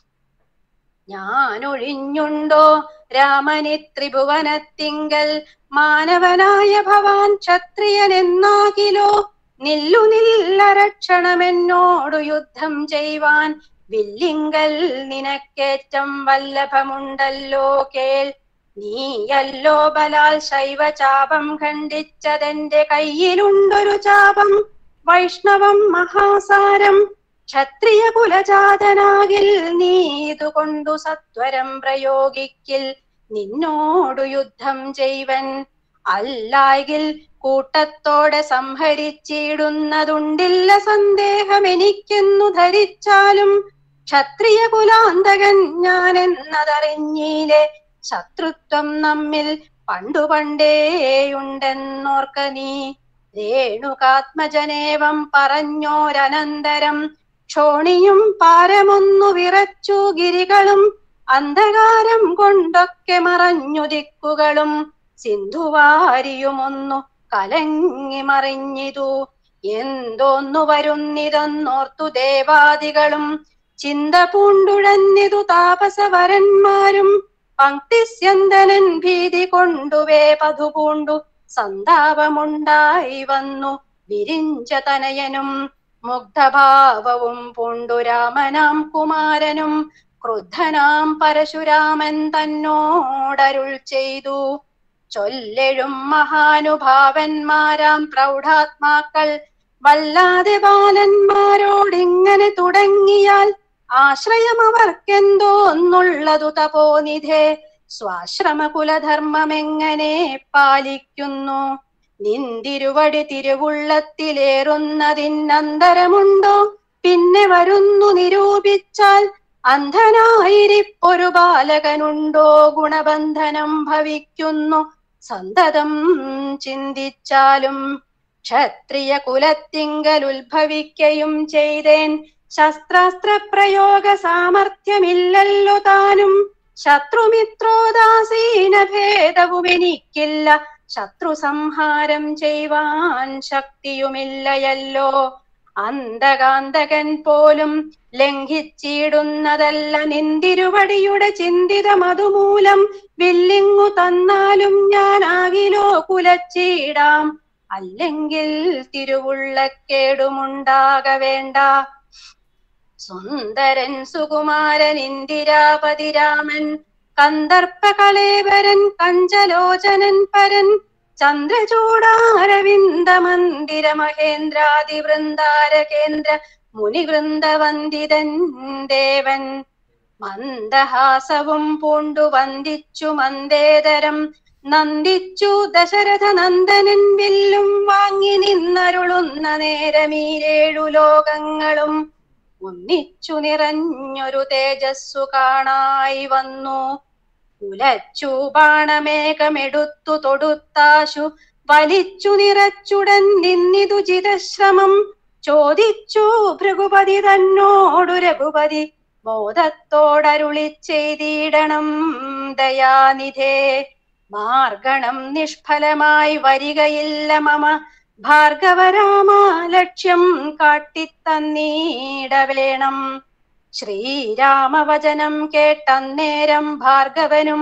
S8: ഞാനൊഴിഞ്ഞുണ്ടോ രാമനി ത്രിഭുവനത്തിങ്കൽ മാനവനായ ഭവാൻ ക്ഷത്രിയനെന്നാകിലോ നില്ലു നില്ലരക്ഷണമെന്നോടു യുദ്ധം ചെയ്യുവാൻ വില്ലിങ്കൽ നിനക്കേറ്റം വല്ലഭമുണ്ടല്ലോ കേൾ നീയല്ലോ ബലാൽ ശൈവചാപം ഖണ്ഡിച്ചതെന്റെ കയ്യിലുണ്ടൊരു ചാപം വൈഷ്ണവം മഹാസാരം ക്ഷത്രിയ കുലജാതനാകിൽ നീ ഇതുകൊണ്ടു സത്വരം പ്രയോഗിക്കിൽ നിന്നോടു യുദ്ധം ചെയ്വൻ അല്ലായിൽ കൂട്ടത്തോടെ സംഹരിച്ചിടുന്നതുണ്ടില്ല സന്ദേഹം എനിക്കെന്നു ധരിച്ചാലും ക്ഷത്രിയ കുലാന്തകൻ ഞാൻ എന്നതറിഞ്ഞീലെ ശത്രുത്വം നമ്മിൽ പണ്ടു പണ്ടേയുണ്ടെന്നോർക്ക നീ രേണുകാത്മജനേവം പറഞ്ഞോരനന്തരം ക്ഷോണിയും പാരമൊന്നു വിറച്ചു ഗിരികളും അന്ധകാരം കൊണ്ടൊക്കെ മറഞ്ഞു ദിക്കുകളും സിന്ധുവാരിയുമൊന്നു കലങ്ങി മറിഞ്ഞിതു എന്തോന്നു വരുന്നിതെന്നോർത്തു ദേവാദികളും ചിന്ത പൂണ്ടുഴന്നിതു താപസവരന്മാരും പങ്ക്തിസ്യന്തനൻ ഭീതി കൊണ്ടുവേ പതുപൂണ്ടു സന്താപമുണ്ടായി വന്നു വിരിഞ്ച തനയനും മുഗ്ധഭാവവും പൂണ്ടു രാമനാം കുമാരനും ക്രുദ്ധനാം പരശുരാമൻ തന്നോടരുൾ ചെയ്തു ചൊല്ലെഴും മഹാനുഭാവന്മാരാം പ്രൗഢാത്മാക്കൾ വല്ലാതെ ബാലന്മാരോടിങ്ങനെ തുടങ്ങിയാൽ ആശ്രയം അവർക്കെന്തോ ഒന്നുള്ളതു തപോനിധേ സ്വാശ്രമ കുലധർമ്മമെങ്ങനെ പാലിക്കുന്നു നിന്തിരുവടി തിരുവുള്ളത്തിലേറുന്നതിനന്തരമുണ്ടോ പിന്നെ വരുന്നു നിരൂപിച്ചാൽ അന്ധനായിരിപ്പൊരു ബാലകനുണ്ടോ ഗുണബന്ധനം ഭവിക്കുന്നു സന്തതം ചിന്തിച്ചാലും ക്ഷത്രിയ കുലത്തിങ്കൽ ഉത്ഭവിക്കയും ചെയ്തേൻ ശസ്ത്രാസ്ത്ര പ്രയോഗ സാമർഥ്യമില്ലല്ലോ താനും ശത്രുമിത്രോദാസീന ഭേദവും എനിക്കില്ല ശത്രു സംഹാരം ചെയ്യുവാൻ ശക്തിയുമില്ലയല്ലോ അന്തകാന്തകൻ പോലും ലംഘിച്ചിടുന്നതല്ല നിന്തിരുവടിയുടെ ചിന്തിതം അതുമൂലം വില്ലിങ്ങു തന്നാലും ഞാൻ കുലച്ചിടാം അല്ലെങ്കിൽ തിരുവുള്ളക്കേടുമുണ്ടാക വേണ്ട സുന്ദരൻ സുകുമാരൻ ഇന്ദിരാപതി രാമൻ കന്ദർപ്പ കളേവരൻ കഞ്ചലോചനൻ പരൻ ചന്ദ്രചൂടാരവിന്ദ മന്ദിര മഹേന്ദ്രാദി വൃന്ദാര കേന്ദ്ര മുനിവൃന്ദവന്ദിതൻ ദേവൻ മന്ദഹാസവും പൂണ്ടു വന്ദിച്ചു മന്ദേതരം നന്ദിച്ചു ദശരഥ നന്ദനൻ വില്ലും വാങ്ങി നിന്നരുളുന്ന നേരമീരേഴു ലോകങ്ങളും ഒന്നിച്ചു നിറഞ്ഞൊരു തേജസ്സു കാണായി വന്നു ഉലച്ചു ബാണമേഘമെടുത്തു തൊടുത്താശു വലിച്ചു നിറച്ചുടൻ നിന്നിതു ചിതശ്രമം ചോദിച്ചു ഭൃഗുപതി തന്നോടു രഘുപതി ബോധത്തോടരുളി ചെയ്തിടണം ദയാനിധേ മാർഗണം നിഷ്ഫലമായി വരികയില്ല മമ ഭാർഗവരാമ ലക്ഷ്യം കാട്ടിത്തന്നീടവേണം ശ്രീരാമവചനം കേട്ടന്നേരം ഭാർഗവനും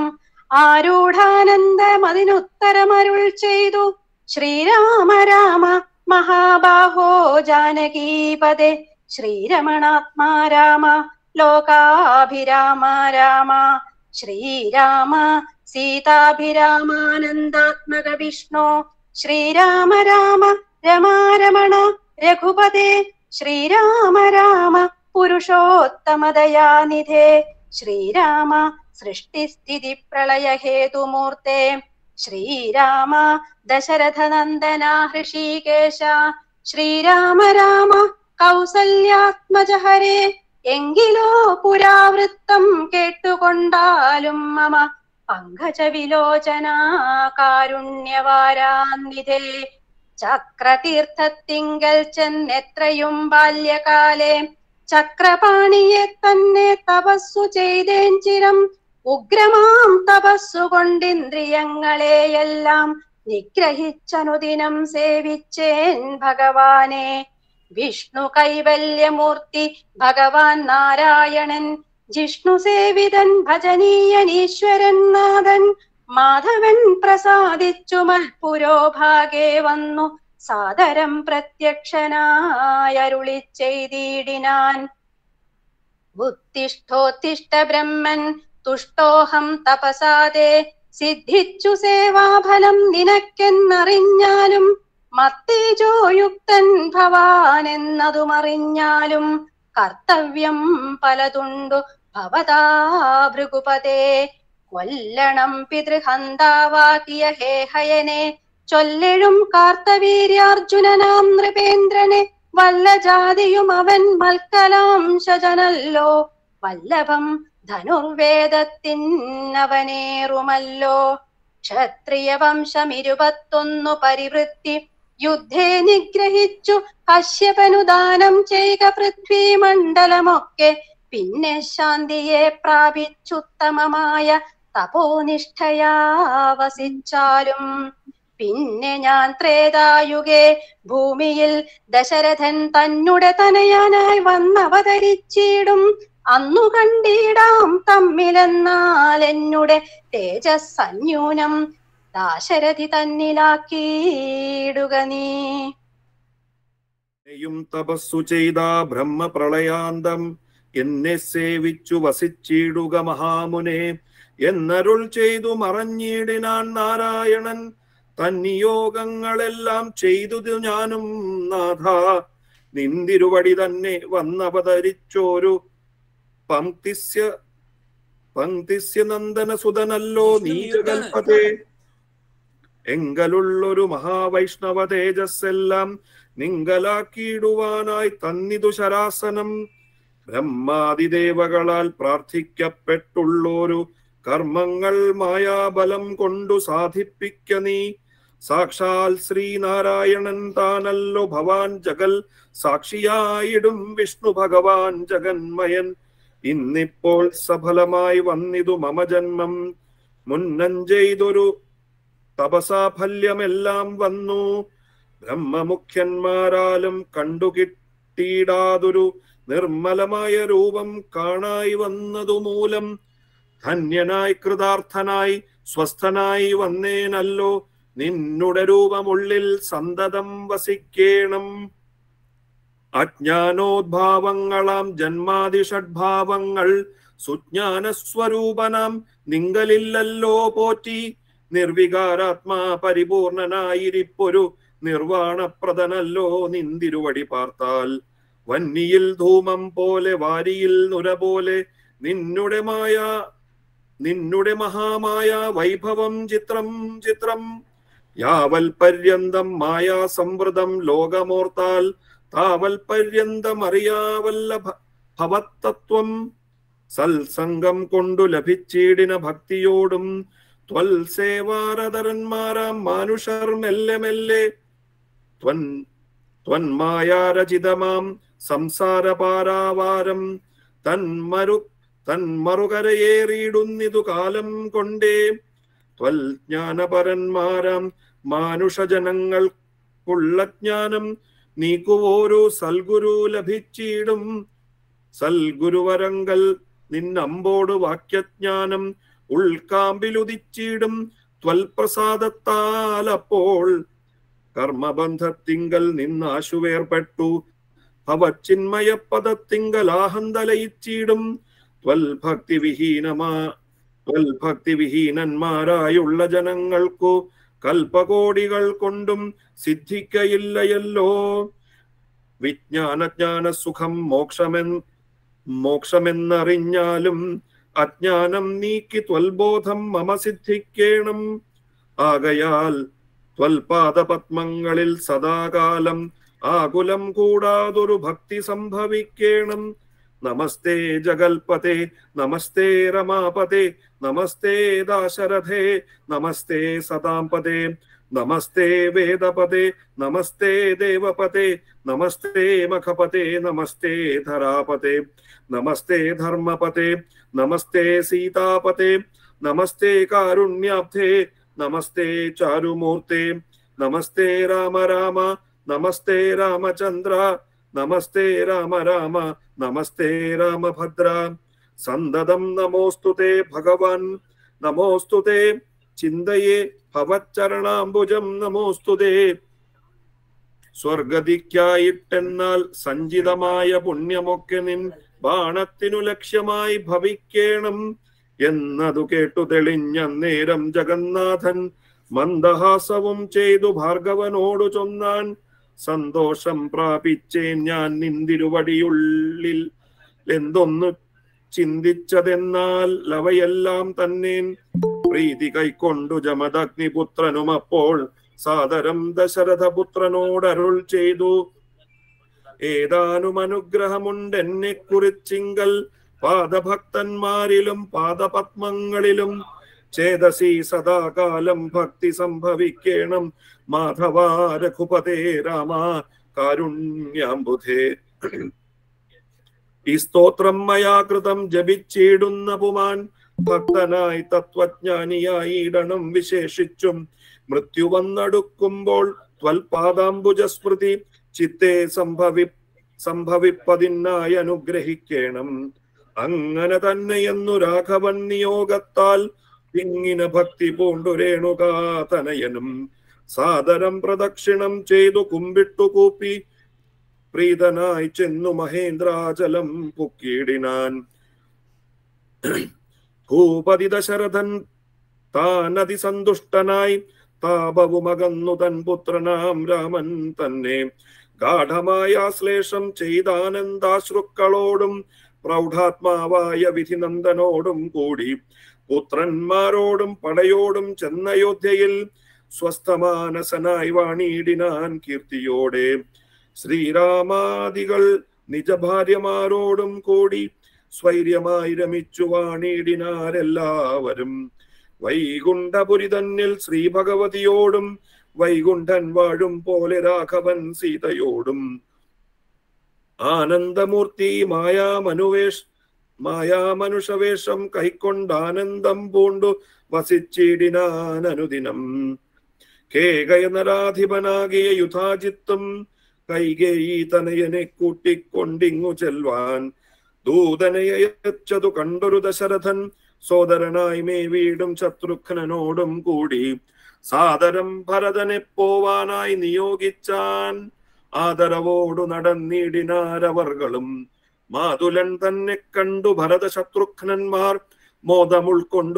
S8: ആരൂഢാനന്ദമതിനുത്തരമരുൾ ചെയ്തു ശ്രീരാമ രാമ മഹാബാഹോ ജാനകീപദേ ശ്രീരമണാത്മാ രാമ ലോകാഭിരാമ രാമ ശ്രീരാമ സീതാഭിരാമാനന്ദാത്മക വിഷ്ണു ശ്രീരാമ രാമ രമാരമണ രഘുപതേ ശ്രീരാമ രാമ പുരുഷോത്തമദയാനിധേ ശ്രീരാമ സൃഷ്ടിസ്ഥിതി പ്രളയ ഹേതുമൂർത്തെ ശ്രീരാമ ദശരഥ നന്ദന ഹൃഷീകേശ ശ്രീരാമ രാമ കൗസല്യാത്മജ ഹരേ എങ്കിലോ പുരാവൃത്തം കേട്ടുകൊണ്ടാലും മമ പങ്കജ വിലോചന കാരുണ്യവാരാന്നിധേ ചക്രതീർത്ഥത്തിങ്കൽ ചെന്നെത്രയും ബാല്യകാലേ ചക്രപാണിയെ തന്നെ തപസ്സു ചെയ്തേൻ ചിരം ഉഗ്രമാം തപസ്സു കൊണ്ടിന്ദ്രിയങ്ങളെയെല്ലാം നിഗ്രഹിച്ചനുദിനം സേവിച്ചേൻ ഭഗവാനെ വിഷ്ണു കൈവല്യമൂർത്തി ഭഗവാൻ നാരായണൻ ജിഷ്ണു സേവിതൻ ഭജനീയനീശ്വരൻ നാഥൻ മാധവൻ പ്രസാദിച്ചു മൽപുരോഭാഗേ വന്നു സാദരം പ്രത്യക്ഷനായരുളി ചെയ്തിടിനാൻ ഉത്തിഷ്ഠോത്തിഷ്ഠ ബ്രഹ്മൻ തുഷ്ടോഹം തപസാദേ സിദ്ധിച്ചു സേവാഫലം നിനക്കെന്നറിഞ്ഞാലും മത്തേജോയുക്തൻ ഭവാൻ എന്നതുമറിഞ്ഞാലും കർത്തവ്യം പലതുണ്ടു ഭവതാ ഭൃഗുപതേ കൊല്ലണം പിതൃഹന്താവാകിയ ഹേഹയനെ ചൊല്ലെഴും കാർത്തവീര്യാർജുനനാം നൃപേന്ദ്രനെ വല്ല ജാതിയും അവൻ മൽക്കലാംശജനല്ലോ വല്ലഭം ധനുർവേദത്തിനവനേറുമല്ലോ ക്ഷത്രിയ വംശം ഇരുപത്തൊന്നു പരിവൃത്തി യുദ്ധേ നിഗ്രഹിച്ചു കശ്യപനു ദാനം ചെയ്ക പൃഥ്വി മണ്ഡലമൊക്കെ പിന്നെ ശാന്തിയെ പ്രാപിച്ചുത്തമമായ തപോനിഷ്ഠയാ വസിച്ചാലും പിന്നെ ഞാൻ ത്രേതായുഗേ ഭൂമിയിൽ ദശരഥൻ തന്നുടെ തനയാനായി വന്നവതരിച്ചിടും അന്നു കണ്ടിടാം തമ്മിലെന്നാൽ എന്നുടെ തേജസ് അന്യൂനം ദാശരഥി തന്നിലാക്കിയിടുക നീ
S9: യും തപസ്സു ചെയ്ത ബ്രഹ്മപ്രളയാന്തം എന്നെ സേവിച്ചു വസിച്ചിടുക മഹാമുനെ എന്നരുൾ ചെയ്തു മറഞ്ഞിടിനാൻ നാരായണൻ തന്നിയോഗങ്ങളെല്ലാം ചെയ്തു ഞാനും നാഥ നിന്തിരുവടി തന്നെ വന്നവതരിച്ചോരു പങ്ക്തിസ്യ പങ്ക്തിസ്യ നന്ദന സുതനല്ലോ നീചകൽപ്പതേ എങ്കലുള്ളൊരു മഹാവൈഷ്ണവ തേജസ്സെല്ലാം നിങ്കലാക്കിയിടുവാനായി തന്നിതു ശരാസനം ബ്രഹ്മാതിദേവകളാൽ പ്രാർത്ഥിക്കപ്പെട്ടുള്ളൊരു കർമ്മങ്ങൾ മായാബലം കൊണ്ടു സാധിപ്പിക്ക നീ സാക്ഷാൽ ശ്രീനാരായണൻ താനല്ലോ ഭവാൻ ജഗൽ സാക്ഷിയായിടും വിഷ്ണു ഭഗവാൻ ജഗന്മയൻ ഇന്നിപ്പോൾ സഫലമായി വന്നിതു മമ ജന്മം മുന്നം ചെയ്തൊരു തപസാഫല്യമെല്ലാം വന്നു ബ്രഹ്മമുഖ്യന്മാരാലും കണ്ടുകിട്ടിയിടാതൊരു നിർമ്മലമായ രൂപം കാണായി വന്നതു മൂലം ധന്യനായി കൃതാർത്ഥനായി സ്വസ്ഥനായി വന്നേനല്ലോ നിന്നുടെ രൂപമുള്ളിൽ സന്തതം വസിക്കേണം അജ്ഞാനോദ്ഭാവങ്ങളാം ജന്മാതിഷഡ്ഭാവങ്ങൾ സുജ്ഞാനസ്വരൂപനാം നിങ്കലില്ലല്ലോ പോറ്റി നിർവികാരാത്മാ പരിപൂർണനായിരിപ്പൊരു നിർവാണപ്രദനല്ലോ നിന്തിരുവടി പാർത്താൽ വന്നിയിൽ ധൂമം പോലെ വാരിയിൽ നുര പോലെ നിന്നുടെ മായ നിന്നുടെ മഹാമായ വൈഭവം ചിത്രം ചിത്രം യാവൽ പര്യന്തം മായാ സംവൃതം ലോകമോർത്താൽ താവൽ പര്യന്തം അറിയാവല്ല ഭ- ഭവത്തത്വം സൽസംഗം കൊണ്ടു ലഭിച്ചിടിന ഭക്തിയോടും ത്വൽ സേവാരതരന്മാരാം മാനുഷർ മെല്ലെ മെല്ലെ ത്വൻ ത്വന്മായാരചിതമാം സംസാരപാരാവാരം തന്മരു തന്മറുകരയേറിയിടുന്നിതു കാലം കൊണ്ടേ ത്വൽ ജ്ഞാനപരന്മാരാം മാനുഷജനങ്ങൾ ഉള്ളജ്ഞാനം നീക്കുവോരു സൽഗുരു ലഭിച്ചിടും സൽഗുരുവരങ്കൽ നിന്നമ്പോട് വാക്യജ്ഞാനം ഉൾക്കാമ്പിലുദിച്ചിടും ത്വൽപ്രസാദത്താൽ അപ്പോൾ കർമ്മബന്ധത്തിങ്കൽ നിന്നാശുവേർപ്പെട്ടു അവച്ചിന്മയ പദത്തിങ്കൽ ആഹന്തലയിച്ചിടും ത്വൽഭക്തി വിഹീനമാ ത്വൽഭക്തി വിഹീനന്മാരായുള്ള ജനങ്ങൾക്കു കൽപ്പകോടികൾ കൊണ്ടും സിദ്ധിക്കയില്ലയല്ലോ വിജ്ഞാനജ്ഞാന സുഖം മോക്ഷമെൻ മോക്ഷമെന്നറിഞ്ഞാലും അജ്ഞാനം നീക്കി ത്വൽബോധം മമ സിദ്ധിക്കേണം ആകയാൽ ത്വൽപാദപത്മങ്ങളിൽ സദാകാലം ആകുലം കൂടാതൊരു ഭക്തി സംഭവിക്കേണം നമസ്തേ ജഗൽപതേ നമസ്തേ രമാപതേ നമസ്തേ ദാശരഥേ നമസ്തേ സദാംപതേ നമസ്തേ വേദപതേ നമസ്തേ ദേവപതേ നമസ്തേ മഖപതേ നമസ്തേ ധരാപതേ നമസ്തേ ധർമ്മപതേ നമസ്തേ സീതാപതേ നമസ്തേ കാരുണ്യാബ്ധേ നമസ്തേ ചാരുമൂർത്തേ നമസ്തേ രാമ രാമ നമസ്തേ രാമചന്ദ്ര നമസ്തേ രാമ രാമ നമസ്തേ രാമഭദ്ര സന്തതം നമോസ്തുതേ ഭഗവാൻ നമോസ്തുതേ ചിന്തയെ ഭവച്ചരണാംബുജം നമോസ്തുതേ സ്വർഗതിക്കായിട്ടെന്നാൽ സഞ്ചിതമായ പുണ്യമൊക്കെ നിൻ ബാണത്തിനു ലക്ഷ്യമായി ഭവിക്കേണം എന്നതു കേട്ടു തെളിഞ്ഞ നേരം ജഗന്നാഥൻ മന്ദഹാസവും ചെയ്തു ഭാർഗവനോടു ചൊന്നാൻ സന്തോഷം പ്രാപിച്ചേൻ ഞാൻ നിന്തിരുവടിയുള്ളിൽ എന്തൊന്നു ചിന്തിച്ചതെന്നാൽ അവയെല്ലാം തന്നെ പ്രീതി കൈക്കൊണ്ടു ജമദഗ്നിപുത്രനും അപ്പോൾ സാദരം ദശരഥപുത്രനോട് അരുൾ ചെയ്തു ഏതാനും അനുഗ്രഹമുണ്ടെന്നെ കുറിച്ചിങ്കൽ പാദഭക്തന്മാരിലും പാദപത്മങ്ങളിലും ചേതസി സദാകാലം ഭക്തി സംഭവിക്കേണം മാധവ രഘുപതേ രാമ കാരുണ്യാംബുധേ ഈ സ്തോത്രം മയാ കൃതം ജപിച്ചിടുന്ന പുമാൻ ഭക്തനായി തത്വജ്ഞാനിയായിടണം വിശേഷിച്ചും മൃത്യു വന്നടുക്കുമ്പോൾ ത്വൽപാദാംബുജ സ്മൃതി ചിത്തെ സംഭവി സംഭവിപ്പതിനായി അനുഗ്രഹിക്കണം അങ്ങനെ തന്നെയെന്നു രാഘവൻ നിയോഗത്താൽ ഇങ്ങിന ഭക്തി പൂണ്ടു രേണുകാതനയനും സാദരം പ്രദക്ഷിണം ചെയ്തു കുമ്പിട്ടു കൂപ്പി പ്രീതനായി ചെന്നു മഹേന്ദ്രാചലം പൊക്കിയിടിനാൻ ഭൂപതി ദശരഥൻ താൻ അതിസന്തുഷ്ടനായി താപവുമകന്നു തൻ പുത്രനാം രാമൻ തന്നെ ഗാഠമായ ശ്ലേഷം ചെയ്താനന്ദാശ്രുക്കളോടും പ്രൗഢാത്മാവായ വിധിനന്ദനോടും കൂടി പുത്രന്മാരോടും പടയോടും ചെന്നയോധ്യയിൽ സ്വസ്ഥമാനസനായി വാണിയിടിനാൻ കീർത്തിയോടെ ശ്രീരാമാദികൾ നിജഭാര്യമാരോടും കൂടി സ്വൈര്യമായി രമിച്ചു വാണിയിടിനാരെല്ലാവരും വൈകുണ്ഠപുരി തന്നിൽ ശ്രീ ഭഗവതിയോടും വൈകുണ്ഠൻ വാഴും പോലെ രാഘവൻ സീതയോടും ആനന്ദമൂർത്തി മായാമനുവേഷ് മായാമനുഷവേഷം കൈക്കൊണ്ടാനന്ദം പൂണ്ടു വസിച്ചിടിനാൻ അനുദിനം കേകയനരാധിപനാകിയ യുധാജിത്തും കൈകേയി തനയനെ കൂട്ടിക്കൊണ്ടിങ്ങു ചെൽവാൻ ദൂതനയച്ചതു കണ്ടൊരു ദശരഥൻ സോദരനായി മേ വീടും ശത്രുഘ്നനോടും കൂടി സാദരം ഭരതനെ പോവാനായി നിയോഗിച്ചാൻ ആദരവോടു നടന്നിടിനാരവർകളും മാതുലൻ തന്നെ കണ്ടു ഭരത ശത്രുഘ്നന്മാർ മോദമുൾക്കൊണ്ടു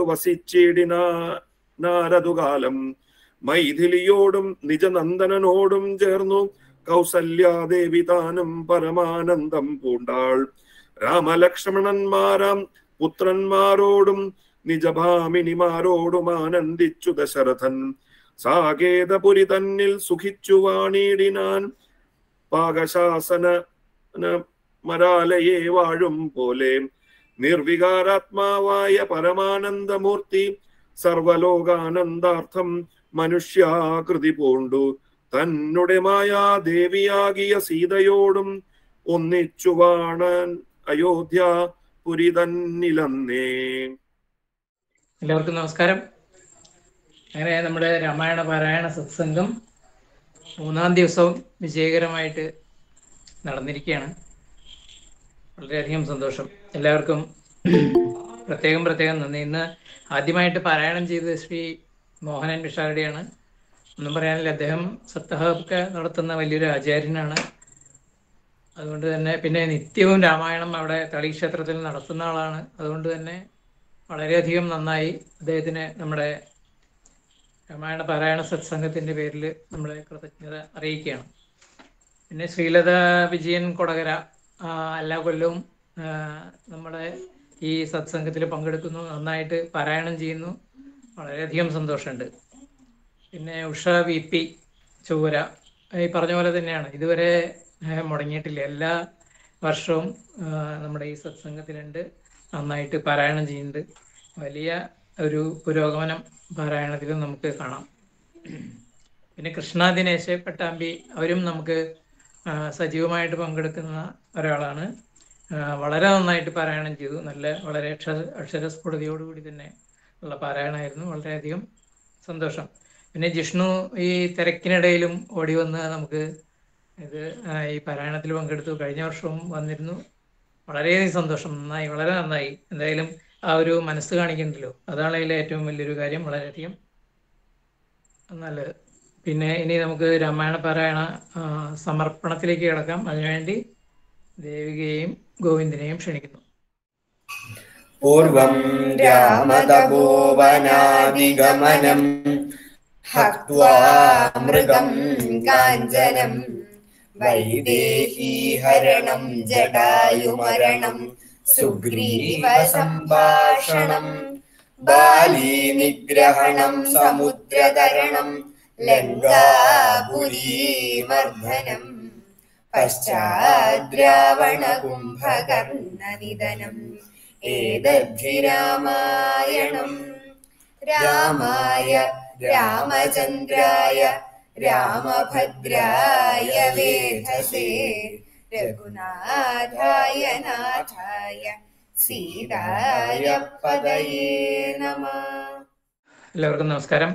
S9: വസിച്ചിടിനാരതുകാലം മൈഥിലിയോടും നിജനന്ദനനോടും ചേർന്നു കൗസല്യാദേവി താനും പരമാനന്ദം പൂണ്ടാൾ രാമലക്ഷ്മണന്മാരാം പുത്രന്മാരോടും നിജഭാമിനിമാരോടും ആനന്ദിച്ചു ദശരഥൻ സാകേതപുരി തന്നിൽ സുഖിച്ചു വാണിയിടിനാൻ പാകശാസന മരാലയെ വാഴും പോലെ നിർവികാരാത്മാവായ പരമാനന്ദമൂർത്തി സർവലോകാനന്ദാർത്ഥം മനുഷ്യാകൃതി പൂണ്ടു തന്നെ മായാ ദേവിയാകിയ സീതയോടും ഒന്നിച്ചു വാണൻ അയോധ്യ പുരി തന്നിലന്നേ
S10: എല്ലാവർക്കും നമസ്കാരം അങ്ങനെ നമ്മുടെ രാമായണ പാരായണ സത്സംഗം മൂന്നാം ദിവസവും വിജയകരമായിട്ട് നടന്നിരിക്കുകയാണ് വളരെയധികം സന്തോഷം എല്ലാവർക്കും പ്രത്യേകം പ്രത്യേകം നന്ദി ഇന്ന് ആദ്യമായിട്ട് പാരായണം ചെയ്തത് ശ്രീ മോഹനൻ പിഷാരടിയാണ് ഒന്നും പറയാനില്ല അദ്ദേഹം സപ്താഹമൊക്കെ നടത്തുന്ന വലിയൊരു ആചാര്യനാണ് അതുകൊണ്ട് തന്നെ പിന്നെ നിത്യവും രാമായണം അവിടെ തളി ക്ഷേത്രത്തിൽ നടത്തുന്ന ആളാണ് അതുകൊണ്ട് തന്നെ വളരെയധികം നന്നായി അദ്ദേഹത്തിന് നമ്മുടെ രാമായണ പാരായണ സത്സംഗത്തിന്റെ പേരിൽ നമ്മളെ കൃതജ്ഞത അറിയിക്കുകയാണ് പിന്നെ ശ്രീലത വിജയൻ കൊടകര ആ, എല്ലാ കൊല്ലവും ആ, നമ്മുടെ ഈ സത്സംഗത്തിൽ പങ്കെടുക്കുന്നു നന്നായിട്ട് പാരായണം ചെയ്യുന്നു വളരെയധികം സന്തോഷമുണ്ട് പിന്നെ ഉഷ വി പി ചൂര ഈ പറഞ്ഞ പോലെ തന്നെയാണ് ഇതുവരെ ഏ, മുടങ്ങിയിട്ടില്ല എല്ലാ വർഷവും ആ, നമ്മുടെ ഈ സത്സംഗത്തിലുണ്ട് നന്നായിട്ട് പാരായണം ചെയ്യുന്നുണ്ട് വലിയ ഒരു പുരോഗമനം പാരായണത്തിൽ നമുക്ക് കാണാം പിന്നെ കൃഷ്ണ ദിനേശ് പട്ടാമ്പി അവരും നമുക്ക് ആ, സജീവമായിട്ട് പങ്കെടുക്കുന്ന ഒരാളാണ് ആ, വളരെ നന്നായിട്ട് പാരായണം ചെയ്തു നല്ല വളരെ അക്ഷര അക്ഷരസ്ഫുടതയോടുകൂടി തന്നെ ഉള്ള പാരായണമായിരുന്നു വളരെയധികം സന്തോഷം പിന്നെ ജിഷ്ണു ഈ തിരക്കിനിടയിലും ഓടി വന്ന് നമുക്ക് ഇത് ആ, ഈ പാരായണത്തിൽ പങ്കെടുത്തു കഴിഞ്ഞ വർഷവും വന്നിരുന്നു വളരെയധികം സന്തോഷം നന്നായി വളരെ നന്നായി എന്തായാലും ആ ഒരു മനസ്സ് കാണിക്കുന്നുണ്ടല്ലോ അതാണ് അതിലെ ഏറ്റവും വലിയൊരു കാര്യം വളരെയധികം നല്ലത് പിന്നെ ഇനി നമുക്ക് രാമായണ പാരായണ ആ, സമർപ്പണത്തിലേക്ക് കിടക്കാം അതിനുവേണ്ടി ദേവികയെയും ഗോവിന്ദനെയും ക്ഷണിക്കുന്നു
S3: പൂർവം രാമതപോവനാദിഗമനം ഹത്വാ മൃഗം കാഞ്ചനം വൈദേഹീഹരണം ജടായുമരണം സുഗ്രീവ സംഭാഷണം ബാലീ നിഗ്രഹണം സമുദ്രതരണം ലങ്കാപുരീമർദ്ദനം പശ്ചാദ്രാവണകുംഭകർണനിധനം ഏതദ്ധി രാമായണം രാമായ രാമചന്ദ്രായ രാമഭദ്രായ വേധസേ രഘുനാഥായ നാഥായ സീതായ പദയേ നമ
S10: എല്ലാവർക്കും നമസ്കാരം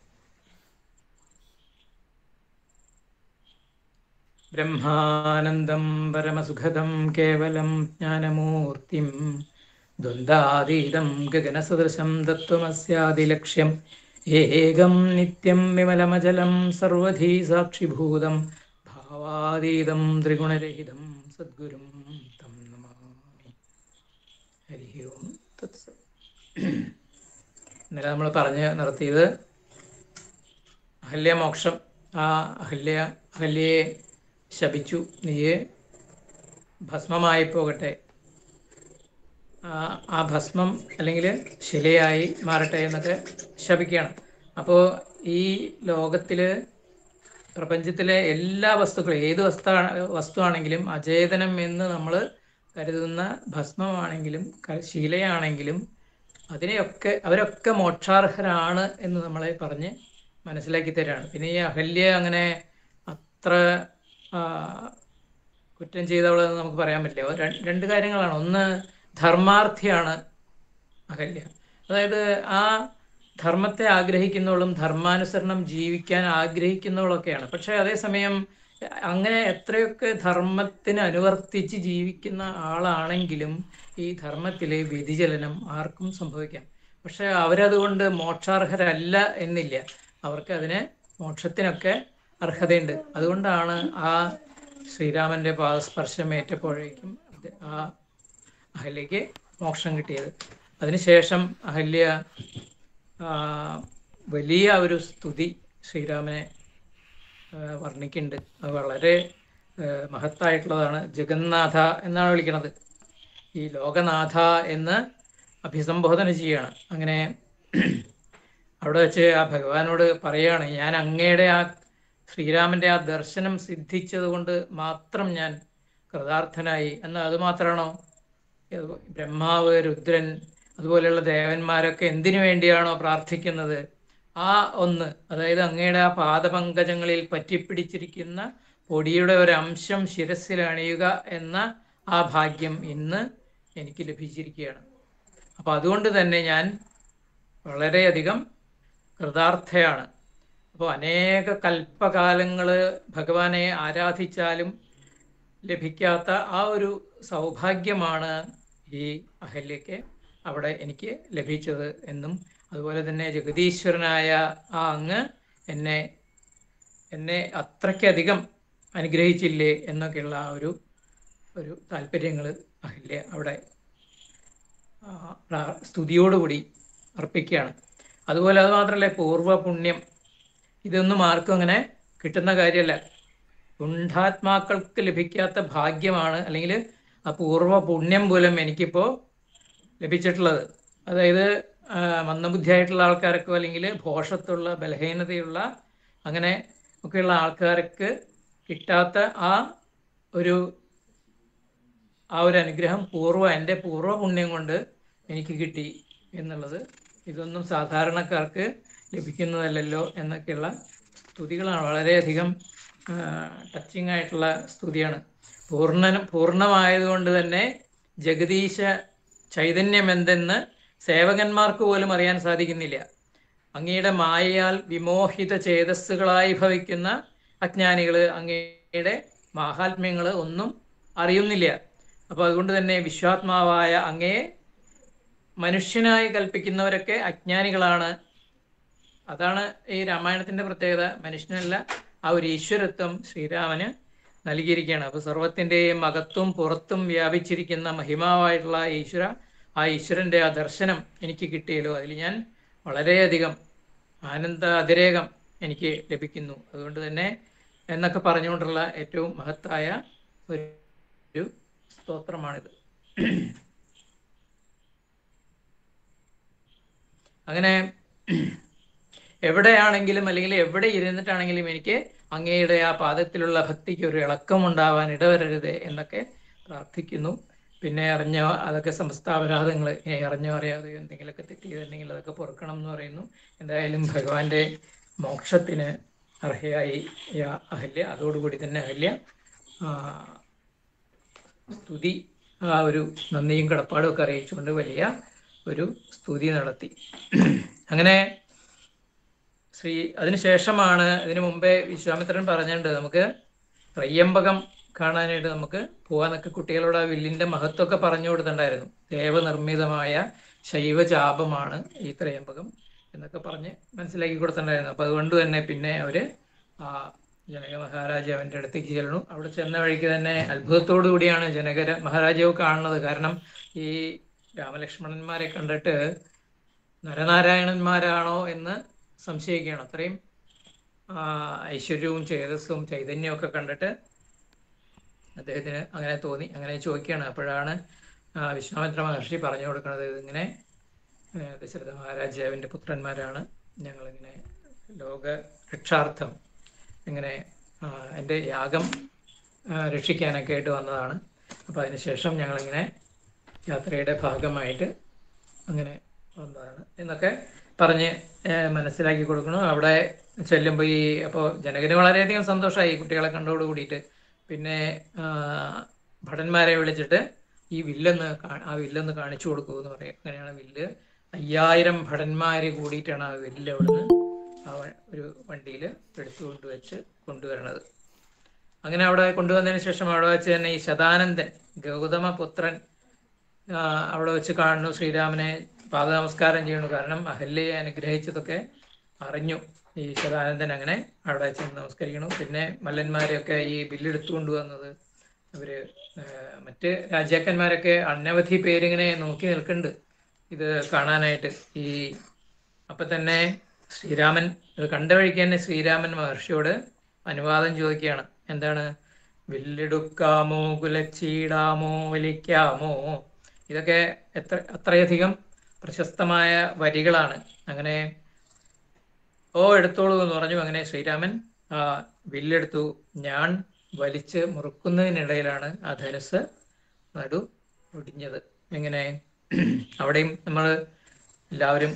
S10: ബ്രഹ്മാനന്ദം പരമസുഖദം കേവലം ജ്ഞാനമൂർത്തിം ദ്വന്ദ്വാതീതം ഗഗനസദൃശം തത്വമസ്യാദിലക്ഷ്യം ഏകം നിത്യം വിമലമജലം സർവധീ സാക്ഷിഭൂതം ഭാവാതീതം ത്രിഗുണരഹിതം സദ്ഗുരും തം നമാമി ഹരി ഓം തത്സ ഇന്നലെ നമ്മൾ പറഞ്ഞ് നിർത്തിയത് അഹല്യമോക്ഷം ആ അഹല്യ അഹല്യയെ ശപിച്ചു നീയെ ഭസ്മമായി പോകട്ടെ ആ ആ ഭസ്മം അല്ലെങ്കിൽ ശിലയായി മാറട്ടെ എന്നൊക്കെ ശപിക്കുകയാണ് അപ്പോൾ ഈ ലോകത്തിൽ പ്രപഞ്ചത്തിലെ എല്ലാ വസ്തുക്കളും ഏത് വസ്തു വസ്തുവാണെങ്കിലും അചേതനം എന്ന് നമ്മൾ കരുതുന്ന ഭസ്മമാണെങ്കിലും ക- ശീലയാണെങ്കിലും അതിനെയൊക്കെ അവരൊക്കെ മോക്ഷാർഹരാണ് എന്ന് നമ്മളെ പറഞ്ഞ് മനസ്സിലാക്കി തരാണ് പിന്നെ ഈ അഹല്യ അങ്ങനെ അത്ര ആ, കുറ്റം ചെയ്തവളെന്ന് നമുക്ക് പറയാൻ പറ്റില്ല ര- രണ്ട് കാര്യങ്ങളാണ് ഒന്ന് ധർമാർത്ഥിയാണ് അഹല്യ അതായത് ആ ധർമ്മത്തെ ആഗ്രഹിക്കുന്നവളും ധർമാനുസരണം ജീവിക്കാൻ ആഗ്രഹിക്കുന്നവളൊക്കെയാണ് പക്ഷെ അതേസമയം അങ്ങനെ എത്രയൊക്കെ ധർമ്മത്തിന് അനുവർത്തിച്ച് ജീവിക്കുന്ന ആളാണെങ്കിലും ഈ ധർമ്മത്തിലെ വ്യതിചലനം ആർക്കും സംഭവിക്കാം പക്ഷെ അവരതുകൊണ്ട് മോക്ഷാർഹരല്ല എന്നില്ല അവർക്ക് അതിന് മോക്ഷത്തിനൊക്കെ അർഹതയുണ്ട് അതുകൊണ്ടാണ് ആ ശ്രീരാമന്റെ പാദസ്പർശം ഏറ്റപ്പോഴേക്കും ഇത് ആ അഹല്യക്ക് മോക്ഷം കിട്ടിയത് അതിനുശേഷം അഹല്യ ആ, വലിയ ഒരു സ്തുതി ശ്രീരാമനെ ആ, വർണ്ണിക്കുന്നുണ്ട് അത് വളരെ ആ, മഹത്തായിട്ടുള്ളതാണ് ജഗന്നാഥ എന്നാണ് വിളിക്കുന്നത് ഈ ലോകനാഥ എന്ന് അഭിസംബോധന ചെയ്യാണ് അങ്ങനെ അവിടെ വെച്ച് ആ ഭഗവാനോട് പറയാണ് ഞാൻ അങ്ങയുടെ ആ ശ്രീരാമന്റെ ആ ദർശനം സിദ്ധിച്ചത് കൊണ്ട് മാത്രം ഞാൻ കൃതാർത്ഥനായി എന്നാൽ അത് മാത്രമാണോ ഇത് ബ്രഹ്മാവ് രുദ്രൻ അതുപോലെയുള്ള ദേവന്മാരൊക്കെ എന്തിനു വേണ്ടിയാണോ പ്രാർത്ഥിക്കുന്നത് ആ ഒന്ന് അതായത് അങ്ങയുടെ ആ പാദപങ്കജങ്ങളിൽ പറ്റിപ്പിടിച്ചിരിക്കുന്ന പൊടിയുടെ ഒരു അംശം ശിരസിൽ അണിയുക എന്ന ആ ഭാഗ്യം ഇന്ന് എനിക്ക് ലഭിച്ചിരിക്കുകയാണ് അപ്പൊ അതുകൊണ്ട് തന്നെ ഞാൻ വളരെയധികം കൃതാർത്ഥയാണ് അപ്പോൾ അനേക കൽപ്പകാലങ്ങള് ഭഗവാനെ ആരാധിച്ചാലും ലഭിക്കാത്ത ആ ഒരു സൗഭാഗ്യമാണ് ഈ അഹല്യയ്ക്ക് അവിടെ എനിക്ക് ലഭിച്ചത് എന്നും അതുപോലെ തന്നെ ജഗതീശ്വരനായ ആ അങ്ങ് എന്നെ എന്നെ അത്രയ്ക്കധികം അനുഗ്രഹിച്ചില്ലേ എന്നൊക്കെയുള്ള ആ ഒരു ഒരു താല്പര്യങ്ങൾ അഹല്യ അവിടെ ആ, പ്രാ- സ്തുതിയോടുകൂടി അർപ്പിക്കുകയാണ് അതുപോലെ അത് മാത്രമല്ല പൂർവ്വ പുണ്യം ഇതൊന്നും ആർക്കും അങ്ങനെ കിട്ടുന്ന കാര്യമല്ല ഗുണ്ടാത്മാക്കൾക്ക് ലഭിക്കാത്ത ഭാഗ്യമാണ് അല്ലെങ്കിൽ ആ പൂർവ്വ പുണ്യം മൂലം എനിക്കിപ്പോൾ ലഭിച്ചിട്ടുള്ളത് അതായത് ആ, മന്ദബുദ്ധിയായിട്ടുള്ള ആൾക്കാർക്കോ അല്ലെങ്കിൽ ഭോഷത്തുള്ള ബലഹീനതയുള്ള അങ്ങനെ ഒക്കെയുള്ള ആൾക്കാർക്ക് കിട്ടാത്ത ആ ഒരു ആ ഒരു അനുഗ്രഹം പൂർവ്വ എൻ്റെ പൂർവ്വ പുണ്യം കൊണ്ട് എനിക്ക് കിട്ടി എന്നുള്ളത് ഇതൊന്നും സാധാരണക്കാർക്ക് ലഭിക്കുന്നതല്ലല്ലോ എന്നൊക്കെയുള്ള സ്തുതികളാണ് വളരെയധികം ടച്ചിങ് ആയിട്ടുള്ള സ്തുതിയാണ് പൂർണ്ണ പൂർണ്ണമായതുകൊണ്ട് തന്നെ ജഗദീശ ചൈതന്യം എന്തെന്ന് സേവകന്മാർക്ക് പോലും അറിയാൻ സാധിക്കുന്നില്ല അങ്ങയുടെ മായയാൽ വിമോഹിത ചേതസ്സുകളായി ഭവിക്കുന്ന അജ്ഞാനികള് അങ്ങയുടെ മാഹാത്മ്യങ്ങൾ ഒന്നും അറിയുന്നില്ല അപ്പൊ അതുകൊണ്ട് തന്നെ വിശ്വാത്മാവായ അങ്ങയെ മനുഷ്യനായി കൽപ്പിക്കുന്നവരൊക്കെ അജ്ഞാനികളാണ് അതാണ് ഈ രാമായണത്തിന്റെ പ്രത്യേകത മനുഷ്യനല്ല ആ ഒരു ഈശ്വരത്വം ശ്രീരാമന് നൽകിയിരിക്കുകയാണ് അപ്പൊ സർവത്തിന്റെയും അകത്തും പുറത്തും വ്യാപിച്ചിരിക്കുന്ന മഹിമാവായിട്ടുള്ള ആ ഈശ്വര ആ ഈശ്വരന്റെ ആ ദർശനം എനിക്ക് കിട്ടിയല്ലോ അതിൽ ഞാൻ വളരെയധികം ആനന്ദ അതിരേകം എനിക്ക് ലഭിക്കുന്നു അതുകൊണ്ട് തന്നെ എന്നൊക്കെ പറഞ്ഞുകൊണ്ടുള്ള ഏറ്റവും മഹത്തായ ഒരു ഒരു സ്തോത്രമാണിത് അങ്ങനെ എവിടെയാണെങ്കിലും അല്ലെങ്കിൽ എവിടെ ഇരുന്നിട്ടാണെങ്കിലും എനിക്ക് അങ്ങയുടെ ആ പാദത്തിലുള്ള ഭക്തിക്ക് ഒരു ഇളക്കം ഉണ്ടാവാൻ ഇടവരരുത് എന്നൊക്കെ പ്രാർത്ഥിക്കുന്നു പിന്നെ അറിഞ്ഞ അതൊക്കെ സംസ്ഥാപരാധങ്ങൾ അറിഞ്ഞോ അറിയാതെയോ എന്തെങ്കിലുമൊക്കെ തെറ്റ് ചെയ്തിട്ടുണ്ടെങ്കിൽ അതൊക്കെ പൊറുക്കണം എന്ന് പറയുന്നു എന്തായാലും ഭഗവാന്റെ മോക്ഷത്തിന് അർഹയായി ഈ അഹല്യ അതോടുകൂടി തന്നെ അഹല്യ ആ, സ്തുതി ആ ഒരു നന്ദിയും കടപ്പാടും ഒക്കെ അറിയിച്ചുകൊണ്ട് വലിയ ഒരു സ്തുതി നടത്തി അങ്ങനെ ശ്രീ അതിനുശേഷമാണ് ഇതിനു മുമ്പേ വിശ്വാമിത്രൻ പറഞ്ഞിട്ടുണ്ട് നമുക്ക് ത്രയ്യംബകം കാണാനായിട്ട് നമുക്ക് പോകാന്നൊക്കെ കുട്ടികളോട് ആ വില്ലിന്റെ മഹത്വമൊക്കെ പറഞ്ഞു കൊടുത്തിട്ടുണ്ടായിരുന്നു ദേവനിർമ്മിതമായ ശൈവചാപമാണ് ഈ ത്രയംബകം എന്നൊക്കെ പറഞ്ഞ് മനസ്സിലാക്കി കൊടുത്തിട്ടുണ്ടായിരുന്നു അപ്പൊ അതുകൊണ്ട് തന്നെ പിന്നെ അവര് ആ ജനക മഹാരാജാവിന്റെ അടുത്തേക്ക് ചെല്ലണു അവിടെ ചെന്ന വഴിക്ക് തന്നെ അത്ഭുതത്തോടു കൂടിയാണ് ജനകര മഹാരാജാവ് കാണുന്നത് കാരണം ഈ രാമലക്ഷ്മണന്മാരെ കണ്ടിട്ട് നരനാരായണന്മാരാണോ എന്ന് സംശയിക്കുകയാണ് അത്രയും ആ, ഐശ്വര്യവും ചേതസ്സും ചൈതന്യവും ഒക്കെ കണ്ടിട്ട് അദ്ദേഹത്തിന് അങ്ങനെ തോന്നി അങ്ങനെ ചോദിക്കുകയാണ് അപ്പോഴാണ് ആ, വിശ്വാമിത്ര മഹർഷി പറഞ്ഞു കൊടുക്കുന്നത് ഇതിങ്ങനെ ഏ, ദശരഥ മഹാരാജാവിന്റെ പുത്രന്മാരാണ് ഞങ്ങളിങ്ങനെ ലോക രക്ഷാർത്ഥം ഇങ്ങനെ ആ, എൻ്റെ യാഗം ആ, രക്ഷിക്കാനൊക്കെ ആയിട്ട് വന്നതാണ് അപ്പോൾ അതിനുശേഷം ഞങ്ങളിങ്ങനെ യാത്രയുടെ ഭാഗമായിട്ട് അങ്ങനെ വന്നതാണ് എന്നൊക്കെ പറഞ്ഞ് ഏഹ് മനസ്സിലാക്കി കൊടുക്കണം അവിടെ ചെല്ലുമ്പോൾ ഈ അപ്പോൾ ജനകന് വളരെയധികം സന്തോഷമായി ഈ കുട്ടികളെ കണ്ടോട് കൂടിയിട്ട് പിന്നെ ആ, ഭടന്മാരെ വിളിച്ചിട്ട് ഈ വില്ലൊന്ന് കാ- ആ വില്ലൊന്ന് കാണിച്ചു കൊടുക്കൂ എന്ന് പറയും അങ്ങനെയാണ് വില്ല് അയ്യായിരം ഭടന്മാര് കൂടിയിട്ടാണ് ആ വില്ല് അവിടുന്ന് ആ വ- ഒരു വണ്ടിയിൽ എടുത്തു കൊണ്ടുവച്ച് കൊണ്ടുവരണത് അങ്ങനെ അവിടെ കൊണ്ടുവന്നതിന് ശേഷം അവിടെ വെച്ച് തന്നെ ഈ ശതാനന്ദൻ ഗൗതമ പുത്രൻ ആ, അവിടെ വെച്ച് കാണുന്നു ശ്രീരാമനെ പാദനമസ്കാരം ചെയ്യണു കാരണം അഹല്യയെ അനുഗ്രഹിച്ചതൊക്കെ അറിഞ്ഞു ഈ ശതാനന്ദൻ അങ്ങനെ അവിടെ ചെന്ന് നമസ്കരിക്കണം പിന്നെ മല്ലന്മാരെയൊക്കെ ഈ ബില്ലെടുത്തു കൊണ്ടുവന്നത് അവര് ആ, മറ്റ് രാജാക്കന്മാരൊക്കെ അനവധി പേരിങ്ങനെ നോക്കി നിൽക്കുന്നുണ്ട് ഇത് കാണാനായിട്ട് ഈ അപ്പൊ തന്നെ ശ്രീരാമൻ ഇത് കണ്ട വഴിക്ക് തന്നെ ശ്രീരാമൻ മഹർഷിയോട് അനുവാദം ചോദിക്കുകയാണ് എന്താണ് വില്ലെടുക്കാമോ കുലച്ചീടാമോ വലിക്കാമോ ഇതൊക്കെ എത്ര അത്രയധികം പ്രശസ്തമായ വരികളാണ് അങ്ങനെ ഓ എടുത്തോളൂ എന്ന് പറഞ്ഞു അങ്ങനെ ശ്രീരാമൻ ആ വില്ലെടുത്തു ഞാൻ വലിച്ച് മുറുക്കുന്നതിനിടയിലാണ് ആ ധനുസ് നടു ഒടിഞ്ഞത് എങ്ങനെ അവിടെയും നമ്മൾ എല്ലാവരും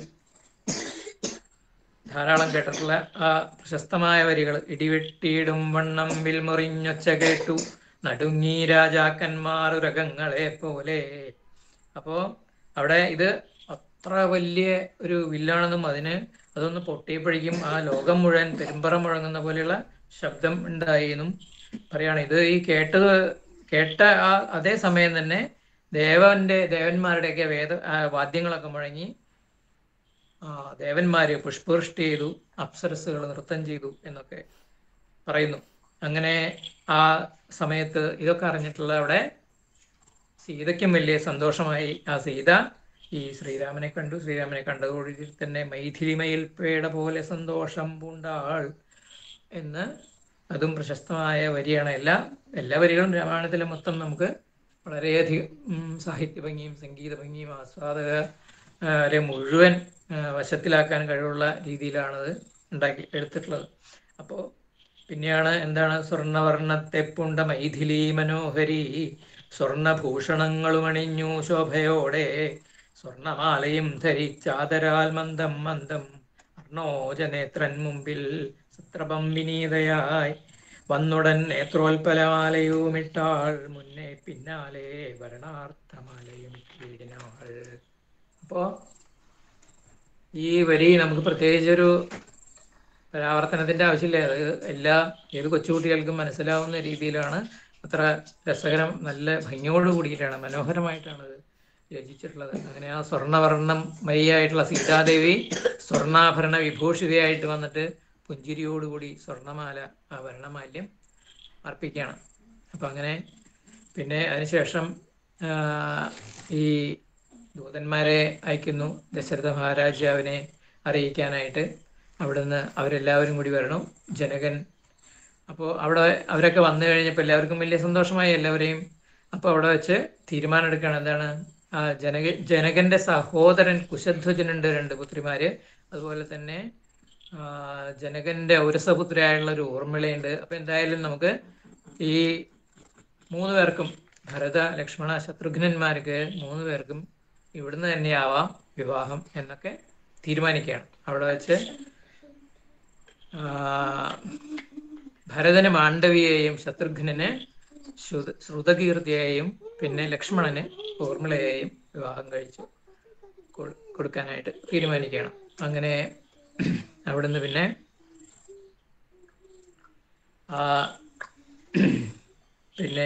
S10: ധാരാളം കേട്ടിട്ടുള്ള ആ പ്രശസ്തമായ വരികൾ ഇടിവെട്ടിയിടും വണ്ണം വിൽമുറിഞ്ഞൊച്ച കേട്ടു നടുങ്ങി രാജാക്കന്മാർ ഉരകങ്ങളെ പോലെ അപ്പോ അവിടെ ഇത് അത്ര വലിയ ഒരു വില്ലാണെന്നും അതിന് അതൊന്ന് പൊട്ടിയപ്പോഴേക്കും ആ ലോകം മുഴുവൻ പെരുമ്പറ മുഴങ്ങുന്ന പോലെയുള്ള ശബ്ദം ഉണ്ടായി എന്നും പറയാണ് ഇത് ഈ കേട്ടത് കേട്ട ആ അതേ സമയം തന്നെ ദേവന്റെ ദേവന്മാരുടെയൊക്കെ വേദ ആ, വാദ്യങ്ങളൊക്കെ മുഴങ്ങി ആ ദേവന്മാര് പുഷ്പവൃഷ്ടി ചെയ്തു അപ്സരസുകൾ നൃത്തം ചെയ്തു എന്നൊക്കെ പറയുന്നു അങ്ങനെ ആ സമയത്ത് ഇതൊക്കെ അറിഞ്ഞിട്ടുള്ള അവിടെ സീതയ്ക്കും വലിയ സന്തോഷമായി ആ സീത ഈ ശ്രീരാമനെ കണ്ടു ശ്രീരാമനെ കണ്ടതോടുകൂടി തന്നെ മൈഥിലിമയിൽ പേട പോലെ സന്തോഷം പൂണ്ടാൾ എന്ന് അതും പ്രശസ്തമായ വരിയാണ് എല്ലാ എല്ലാ വരികളും രാമായണത്തിലെ മൊത്തം നമുക്ക് വളരെയധികം ഉം, സാഹിത്യ ഭംഗിയും സംഗീത ഭംഗിയും ആസ്വാദകരെ മുഴുവൻ ആ, വശത്തിലാക്കാൻ കഴിവുള്ള രീതിയിലാണത് ഉണ്ടാക്കി എടുത്തിട്ടുള്ളത് അപ്പോൾ പിന്നെയാണ് എന്താണ് സ്വർണവർണ്ണത്തെ പുണ്ട മൈഥിലി മനോഹരി സ്വർണഭൂഷണങ്ങളും അണിഞ്ഞു ശോഭയോടെ സ്വർണമാലയും ധരിച്ചാദരാൽ മന്ദം മന്ദം അർണോജനേത്രൻ മുമ്പിൽ സത്രപം വിനീതയായി വന്നുടൻ നേത്രോൽപലമാലയുമിട്ടാൾ മുന്നേ പിന്നാലെ ഭരണാർത്ഥമാലയും കീഴിനാൾ അപ്പോ ഈ വരി നമുക്ക് പ്രത്യേകിച്ചൊരു പരാവർത്തനത്തിന്റെ ആവശ്യമില്ല അത് എല്ലാ ഏത് കൊച്ചുകുട്ടികൾക്കും മനസ്സിലാവുന്ന രീതിയിലാണ് അത്ര രസകരം നല്ല ഭംഗിയോട് കൂടിയിട്ടാണ് മനോഹരമായിട്ടാണ് അത് രചിച്ചിട്ടുള്ളത് അങ്ങനെ ആ സ്വർണ്ണവർണ്ണം മയ്യായിട്ടുള്ള സീതാദേവി സ്വർണ്ണാഭരണ വിഭൂഷിതയായിട്ട് വന്നിട്ട് പുഞ്ചിരിയോടുകൂടി സ്വർണ്ണമാല ആ വർണ്ണമാല്യം അർപ്പിക്കുകയാണ് അപ്പൊ അങ്ങനെ പിന്നെ അതിനുശേഷം ആ, ഈ ദൂതന്മാരെ അയക്കുന്നു ദശരഥ മഹാരാജാവിനെ അറിയിക്കാനായിട്ട് അവിടുന്ന് അവരെല്ലാവരും കൂടി വരണം ജനകൻ അപ്പോൾ അവിടെ അവരൊക്കെ വന്നു കഴിഞ്ഞപ്പോൾ എല്ലാവർക്കും വലിയ സന്തോഷമായി എല്ലാവരെയും അപ്പോൾ അവിടെ വെച്ച് തീരുമാനം എടുക്കുകയാണ് എന്താണ് ആ ജനക ജനകന്റെ സഹോദരൻ കുശധ്വജനുണ്ട് രണ്ട് പുത്രിമാര് അതുപോലെ തന്നെ ആ, ജനകന്റെ ഔരസപുത്രിയായുള്ള ഒരു ഊർമിളയുണ്ട് അപ്പൊ എന്തായാലും നമുക്ക് ഈ മൂന്ന് പേർക്കും ഭരത ലക്ഷ്മണ ശത്രുഘ്നന്മാർക്ക് മൂന്ന് പേർക്കും ഇവിടുന്ന് തന്നെയാവാം വിവാഹം എന്നൊക്കെ തീരുമാനിക്കുകയാണ് അവിടെ വെച്ച് ആ, ഭരതന് മാണ്ഡവിയെയും ശത്രുഘ്നന് ശ്രുത- ശ്രുതകീർത്തിയെയും പിന്നെ ലക്ഷ്മണന് ഊർമിളയെയും വിവാഹം കഴിച്ചു കൊ- കൊടുക്കാനായിട്ട് തീരുമാനിക്കുകയാണ് അങ്ങനെ അവിടുന്ന് പിന്നെ ആ പിന്നെ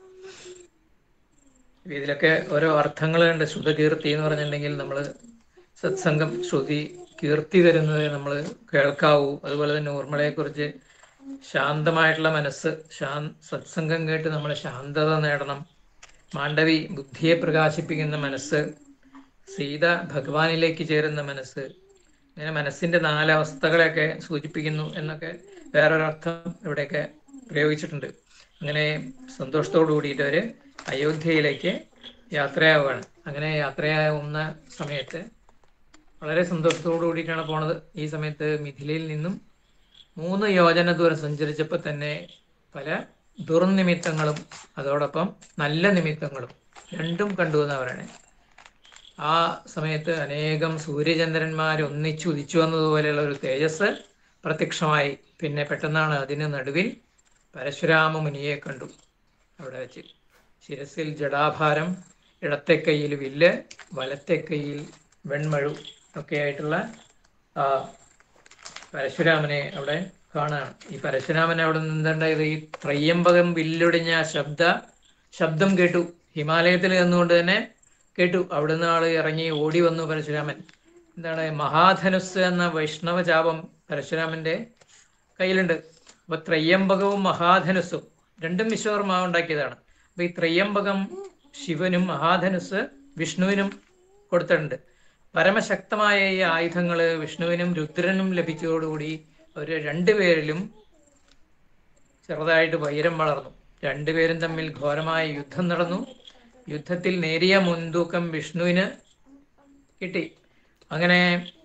S10: ഇതിലൊക്കെ ഓരോ അർത്ഥങ്ങളുണ്ട് ശ്രുതകീർത്തി എന്ന് പറഞ്ഞിട്ടുണ്ടെങ്കിൽ നമ്മൾ സത്സംഗം ശ്രുതി കീർത്തി തരുന്നത് നമ്മൾ കേൾക്കാവൂ അതുപോലെ തന്നെ ഊർമിളയെ കുറിച്ച് ശാന്തമായിട്ടുള്ള മനസ്സ് ശാ സത്സംഗം കേട്ട് നമ്മൾ ശാന്തത നേടണം മാണ്ഡവി ബുദ്ധിയെ പ്രകാശിപ്പിക്കുന്ന മനസ്സ് സീത ഭഗവാനിലേക്ക് ചേരുന്ന മനസ്സ് ഇങ്ങനെ മനസ്സിന്റെ നാലവസ്ഥകളെയൊക്കെ സൂചിപ്പിക്കുന്നു എന്നൊക്കെ വേറൊരർത്ഥം ഇവിടെയൊക്കെ പ്രയോഗിച്ചിട്ടുണ്ട് അങ്ങനെ സന്തോഷത്തോടു കൂടിയിട്ട് അവര് അയോധ്യയിലേക്ക് യാത്രയാവുകയാണ് അങ്ങനെ യാത്രയാവുന്ന സമയത്ത് വളരെ സന്തോഷത്തോടു കൂടിയിട്ടാണ് പോണത് ഈ സമയത്ത് മിഥിലയിൽ നിന്നും മൂന്ന് യോജന ദൂരം സഞ്ചരിച്ചപ്പോൾ തന്നെ പല ദുർനിമിത്തങ്ങളും അതോടൊപ്പം നല്ല നിമിത്തങ്ങളും രണ്ടും കണ്ടു എന്നവരാണ് ആ സമയത്ത് അനേകം സൂര്യചന്ദ്രന്മാർ ഒന്നിച്ചു ഉദിച്ചു വന്നതുപോലെയുള്ള ഒരു തേജസ് പ്രത്യക്ഷമായി പിന്നെ പെട്ടെന്നാണ് അതിന് നടുവിൽ പരശുരാമ മുനിയെ കണ്ടു അവിടെ വെച്ച് ശിരസിൽ ജടാഭാരം ഇടത്തെ കൈയിൽ വില്ല് വലത്തെ കൈയിൽ വെൺമഴു ഒക്കെ ആയിട്ടുള്ള ആ പരശുരാമനെ അവിടെ കാണുകയാണ് ഈ പരശുരാമൻ അവിടെ നിന്ന് എന്തുണ്ടായത് ഈ ത്രയ്യമ്പകം വില്ലൊടിഞ്ഞ ശബ്ദ ശബ്ദം കേട്ടു ഹിമാലയത്തിൽ നിന്നുകൊണ്ട് തന്നെ കേട്ടു അവിടുന്ന് ആള് ഇറങ്ങി ഓടി വന്നു പരശുരാമൻ എന്താണ് മഹാധനുസ് എന്ന വൈഷ്ണവ ചാപം പരശുരാമന്റെ കയ്യിലുണ്ട് അപ്പൊ ത്രയ്യമ്പകവും മഹാധനുസ്സും രണ്ടും വിശ്വകർമാവ് ഉണ്ടാക്കിയതാണ് അപ്പൊ ഈ ത്രയ്യമ്പകം ശിവനും മഹാധനുസ് വിഷ്ണുവിനും കൊടുത്തിട്ടുണ്ട് പരമശക്തമായ ഈ ആയുധങ്ങള് വിഷ്ണുവിനും രുദ്രനും ലഭിച്ചതോടുകൂടി അവര് രണ്ടുപേരിലും ചെറുതായിട്ട് വൈരം വളർന്നു രണ്ടുപേരും തമ്മിൽ ഘോരമായ യുദ്ധം നടന്നു യുദ്ധത്തിൽ നേരിയ മുൻതൂക്കം വിഷ്ണുവിന് കിട്ടി അങ്ങനെ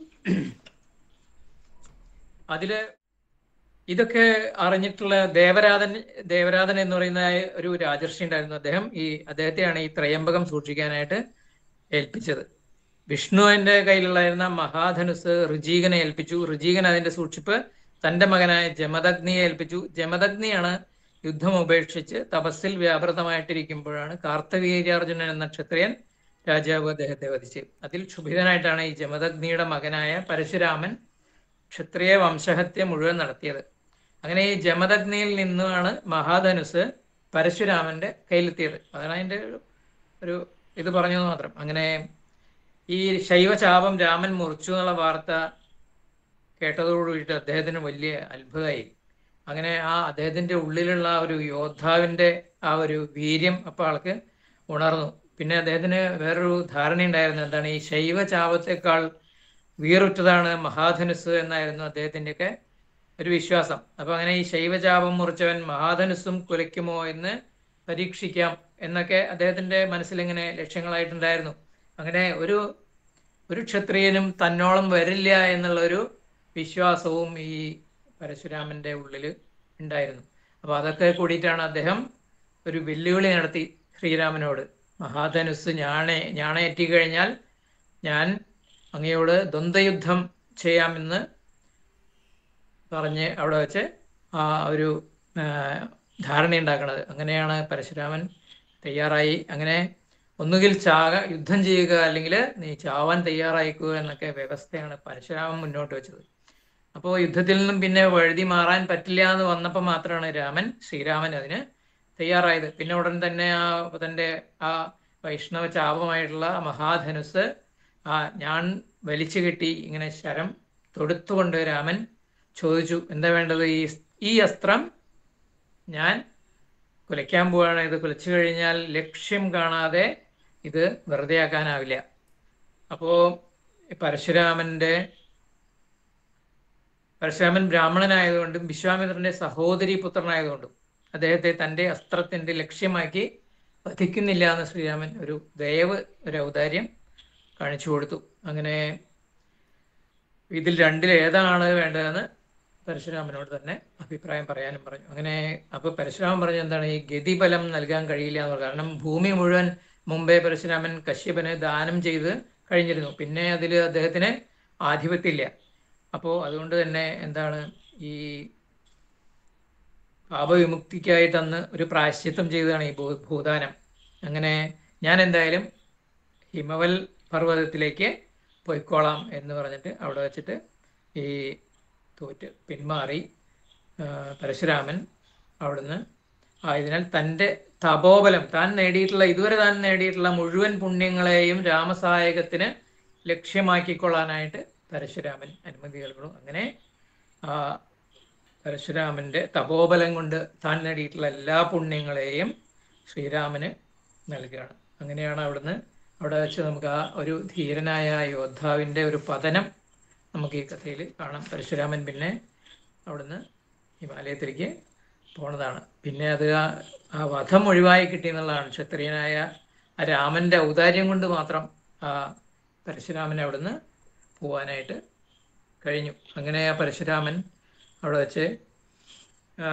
S10: അതില് ഇതൊക്കെ അറിഞ്ഞിട്ടുള്ള ദേവരാധൻ ദേവരാധൻ എന്ന് പറയുന്ന ഒരു രാജർഷി ഉണ്ടായിരുന്നു അദ്ദേഹം ഈ അദ്ദേഹത്തെയാണ് ഈ ത്രയംബകം സൂക്ഷിക്കാനായിട്ട് ഏൽപ്പിച്ചത് വിഷ്ണുവിന്റെ കയ്യിലുണ്ടായിരുന്ന മഹാധനുസ് ഋജീകനെ ഏൽപ്പിച്ചു ഋജീകൻ അതിന്റെ സൂക്ഷിപ്പ് തന്റെ മകനായ ജമദഗ്നിയെ ഏൽപ്പിച്ചു ജമദഗ്നിയാണ് യുദ്ധം ഉപേക്ഷിച്ച് തപസ്സിൽ വ്യാപൃതമായിട്ടിരിക്കുമ്പോഴാണ് കാർത്തവീര്യാർജുനൻ എന്ന ക്ഷത്രിയൻ രാജാവ് അദ്ദേഹത്തെ വധിച്ച് അതിൽ ക്ഷുഭിതനായിട്ടാണ് ഈ ജമദഗ്നിയുടെ മകനായ പരശുരാമൻ ക്ഷത്രിയ വംശഹത്യ മുഴുവൻ നടത്തിയത് അങ്ങനെ ഈ ജമദഗ്നിയിൽ നിന്നുമാണ് മഹാധനുസ് പരശുരാമന്റെ കയ്യിലെത്തിയത് അതാണ് അതിന്റെ ഒരു ഒരു ഇത് പറഞ്ഞത് മാത്രം അങ്ങനെ ഈ ശൈവചാപം രാമൻ മുറിച്ചു എന്നുള്ള വാർത്ത കേട്ടതോടുകൂടിയിട്ട് അദ്ദേഹത്തിന് വലിയ അത്ഭുതമായി അങ്ങനെ ആ അദ്ദേഹത്തിന്റെ ഉള്ളിലുള്ള ആ ഒരു യോദ്ധാവിന്റെ ആ ഒരു വീര്യം അപ്പോൾ ആൾക്ക് ഉണർന്നു പിന്നെ അദ്ദേഹത്തിന് വേറൊരു ധാരണയുണ്ടായിരുന്നു എന്താണ് ഈ ശൈവചാപത്തെക്കാൾ വീറുറ്റതാണ് മഹാധനുസ് എന്നായിരുന്നു അദ്ദേഹത്തിൻ്റെയൊക്കെ ഒരു വിശ്വാസം അപ്പൊ അങ്ങനെ ഈ ശൈവചാപം മുറിച്ചവൻ മഹാധനുസ്സും കുലയ്ക്കുമോ എന്ന് പരീക്ഷിക്കാം എന്നൊക്കെ അദ്ദേഹത്തിന്റെ മനസ്സിൽ ഇങ്ങനെ ലക്ഷ്യങ്ങളായിട്ടുണ്ടായിരുന്നു അങ്ങനെ ഒരു ഒരു ക്ഷത്രിയനും തന്നോളം വരില്ല എന്നുള്ള ഒരു വിശ്വാസവും ഈ പരശുരാമന്റെ ഉള്ളിൽ ഉണ്ടായിരുന്നു അപ്പൊ അതൊക്കെ കൂടിയിട്ടാണ് അദ്ദേഹം ഒരു വെല്ലുവിളി നടത്തി ശ്രീരാമനോട് മഹാധനുസ് ഞാണേ ഞാണേറ്റി കഴിഞ്ഞാൽ ഞാൻ അങ്ങയോട് ദ്വന്ദ്വയുദ്ധം ചെയ്യാമെന്ന് പറഞ്ഞ് അവിടെ വെച്ച് ആ ഒരു ആ, ധാരണയുണ്ടാക്കണത് അങ്ങനെയാണ് പരശുരാമൻ തയ്യാറായി അങ്ങനെ ഒന്നുകിൽ ചാക യുദ്ധം ചെയ്യുക അല്ലെങ്കിൽ നീ ചാവാൻ തയ്യാറായിക്കുക എന്നൊക്കെ വ്യവസ്ഥയാണ് പരശുരാമൻ മുന്നോട്ട് വെച്ചത് അപ്പോൾ യുദ്ധത്തിൽ നിന്നും പിന്നെ വഴുതി മാറാൻ പറ്റില്ല എന്ന് വന്നപ്പോൾ മാത്രമാണ് രാമൻ ശ്രീരാമൻ അതിന് തയ്യാറായത് പിന്നെ ഉടൻ തന്നെ ആ തൻ്റെ ആ വൈഷ്ണവ ചാപമായിട്ടുള്ള ആ മഹാധനുസ് ആ ഞാൻ വലിച്ചു കെട്ടി ഇങ്ങനെ ശരം തൊടുത്തുകൊണ്ട് രാമൻ ചോദിച്ചു എന്താ വേണ്ടത് ഈ ഈ അസ്ത്രം ഞാൻ കുലയ്ക്കാൻ പോവാണ് ഇത് കുലച്ചു കഴിഞ്ഞാൽ ലക്ഷ്യം കാണാതെ ഇത് വെറുതെ ആക്കാനാവില്ല അപ്പോ പരശുരാമന്റെ പരശുരാമൻ ബ്രാഹ്മണനായതുകൊണ്ടും വിശ്വാമിത്രന്റെ സഹോദരി പുത്രനായതുകൊണ്ടും അദ്ദേഹത്തെ തന്റെ അസ്ത്രത്തിന്റെ ലക്ഷ്യമാക്കി വധിക്കുന്നില്ല എന്ന് ശ്രീരാമൻ ഒരു ദയവ് ഒരു ഔദാര്യം കാണിച്ചു കൊടുത്തു അങ്ങനെ ഇതിൽ രണ്ടിൽ ഏതാണ് വേണ്ടതെന്ന് പരശുരാമനോട് തന്നെ അഭിപ്രായം പറയാനും പറഞ്ഞു അങ്ങനെ അപ്പൊ പരശുരാമൻ പറഞ്ഞു എന്താണ് ഈ ഗതിബലം നൽകാൻ കഴിയില്ല എന്ന് പറഞ്ഞു കാരണം ഭൂമി മുഴുവൻ മുമ്പേ പരശുരാമൻ കശ്യപന് ദാനം ചെയ്ത് കഴിഞ്ഞിരുന്നു പിന്നെ അതിൽ അദ്ദേഹത്തിന് ആധിപത്യമില്ല അപ്പോൾ അതുകൊണ്ട് തന്നെ എന്താണ് ഈ പാപവിമുക്തിക്കായിട്ട് അന്ന് ഒരു പ്രായശ്ചിത്തം ചെയ്തതാണ് ഈ ഭൂ- ഭൂദാനം അങ്ങനെ ഞാൻ എന്തായാലും ഹിമവൽ പർവ്വതത്തിലേക്ക് പോയിക്കോളാം എന്ന് പറഞ്ഞിട്ട് അവിടെ വെച്ചിട്ട് ഈ തോറ്റ് പിന്മാറി ആ, പരശുരാമൻ അവിടുന്ന് ആയതിനാൽ തൻ്റെ തപോബലം താൻ നേടിയിട്ടുള്ള ഇതുവരെ താൻ നേടിയിട്ടുള്ള മുഴുവൻ പുണ്യങ്ങളെയും രാമസഹായകത്തിന് ലക്ഷ്യമാക്കിക്കൊള്ളാനായിട്ട് പരശുരാമൻ അനുമതി നൽകുന്നു അങ്ങനെ ആ പരശുരാമന്റെ തപോബലം കൊണ്ട് താൻ നേടിയിട്ടുള്ള എല്ലാ പുണ്യങ്ങളെയും ശ്രീരാമന് നൽകുകയാണ് അങ്ങനെയാണ് അവിടുന്ന് അവിടെ വെച്ച് നമുക്ക് ആ ഒരു ധീരനായ യോദ്ധാവിന്റെ ഒരു പതനം നമുക്ക് ഈ കഥയിൽ കാണാം പരശുരാമൻ പിന്നെ അവിടുന്ന് ഹിമാലയത്തിലേക്ക് പോണതാണ് പിന്നെ അത് ആ ആ വധം ഒഴിവായി കിട്ടി എന്നുള്ളതാണ് ക്ഷത്രിയനായ ആ രാമന്റെ ഔദാര്യം കൊണ്ട് മാത്രം ആ പരശുരാമൻ അവിടുന്ന് പോവാനായിട്ട് കഴിഞ്ഞു അങ്ങനെ ആ പരശുരാമൻ അവിടെ വെച്ച് ആ,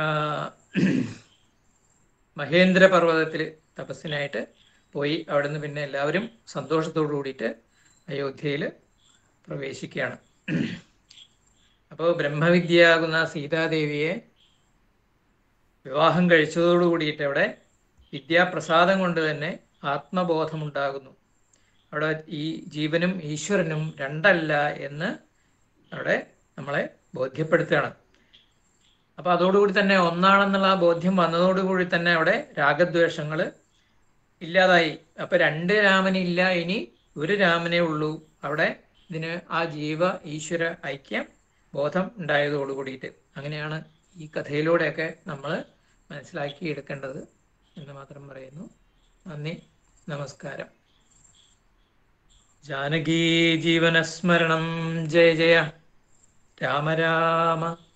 S10: മഹേന്ദ്ര പർവ്വതത്തിൽ തപസ്സിനായിട്ട് പോയി അവിടുന്ന് പിന്നെ എല്ലാവരും സന്തോഷത്തോടു കൂടിയിട്ട് അയോധ്യയിൽ പ്രവേശിക്കുകയാണ് അപ്പോൾ ബ്രഹ്മവിദ്യയാകുന്ന സീതാദേവിയെ വിവാഹം കഴിച്ചതോടു കൂടിയിട്ട് അവിടെ വിദ്യാപ്രസാദം കൊണ്ട് തന്നെ ആത്മബോധമുണ്ടാകുന്നു അവിടെ ഈ ജീവനും ഈശ്വരനും രണ്ടല്ല എന്ന് അവിടെ നമ്മളെ ബോധ്യപ്പെടുത്തുകയാണ് അപ്പൊ അതോടുകൂടി തന്നെ ഒന്നാണെന്നുള്ള ആ ബോധ്യം വന്നതോടുകൂടി തന്നെ അവിടെ രാഗദ്വേഷങ്ങൾ ഇല്ലാതായി അപ്പൊ രണ്ട് രാമനില്ല ഇനി ഒരു രാമനേ ഉള്ളൂ അവിടെ ഇതിന് ആ ജീവ ഈശ്വര ഐക്യം ബോധം ഉണ്ടായതോടു കൂടിയിട്ട് അങ്ങനെയാണ് ഈ കഥയിലൂടെയൊക്കെ നമ്മൾ മനസ്സിലാക്കി എടുക്കേണ്ടത് എന്ന് മാത്രം പറയുന്നു നന്ദി നമസ്കാരം ജാനകീ ജീവനസ്മരണം ജയ ജയ രാമ രാമ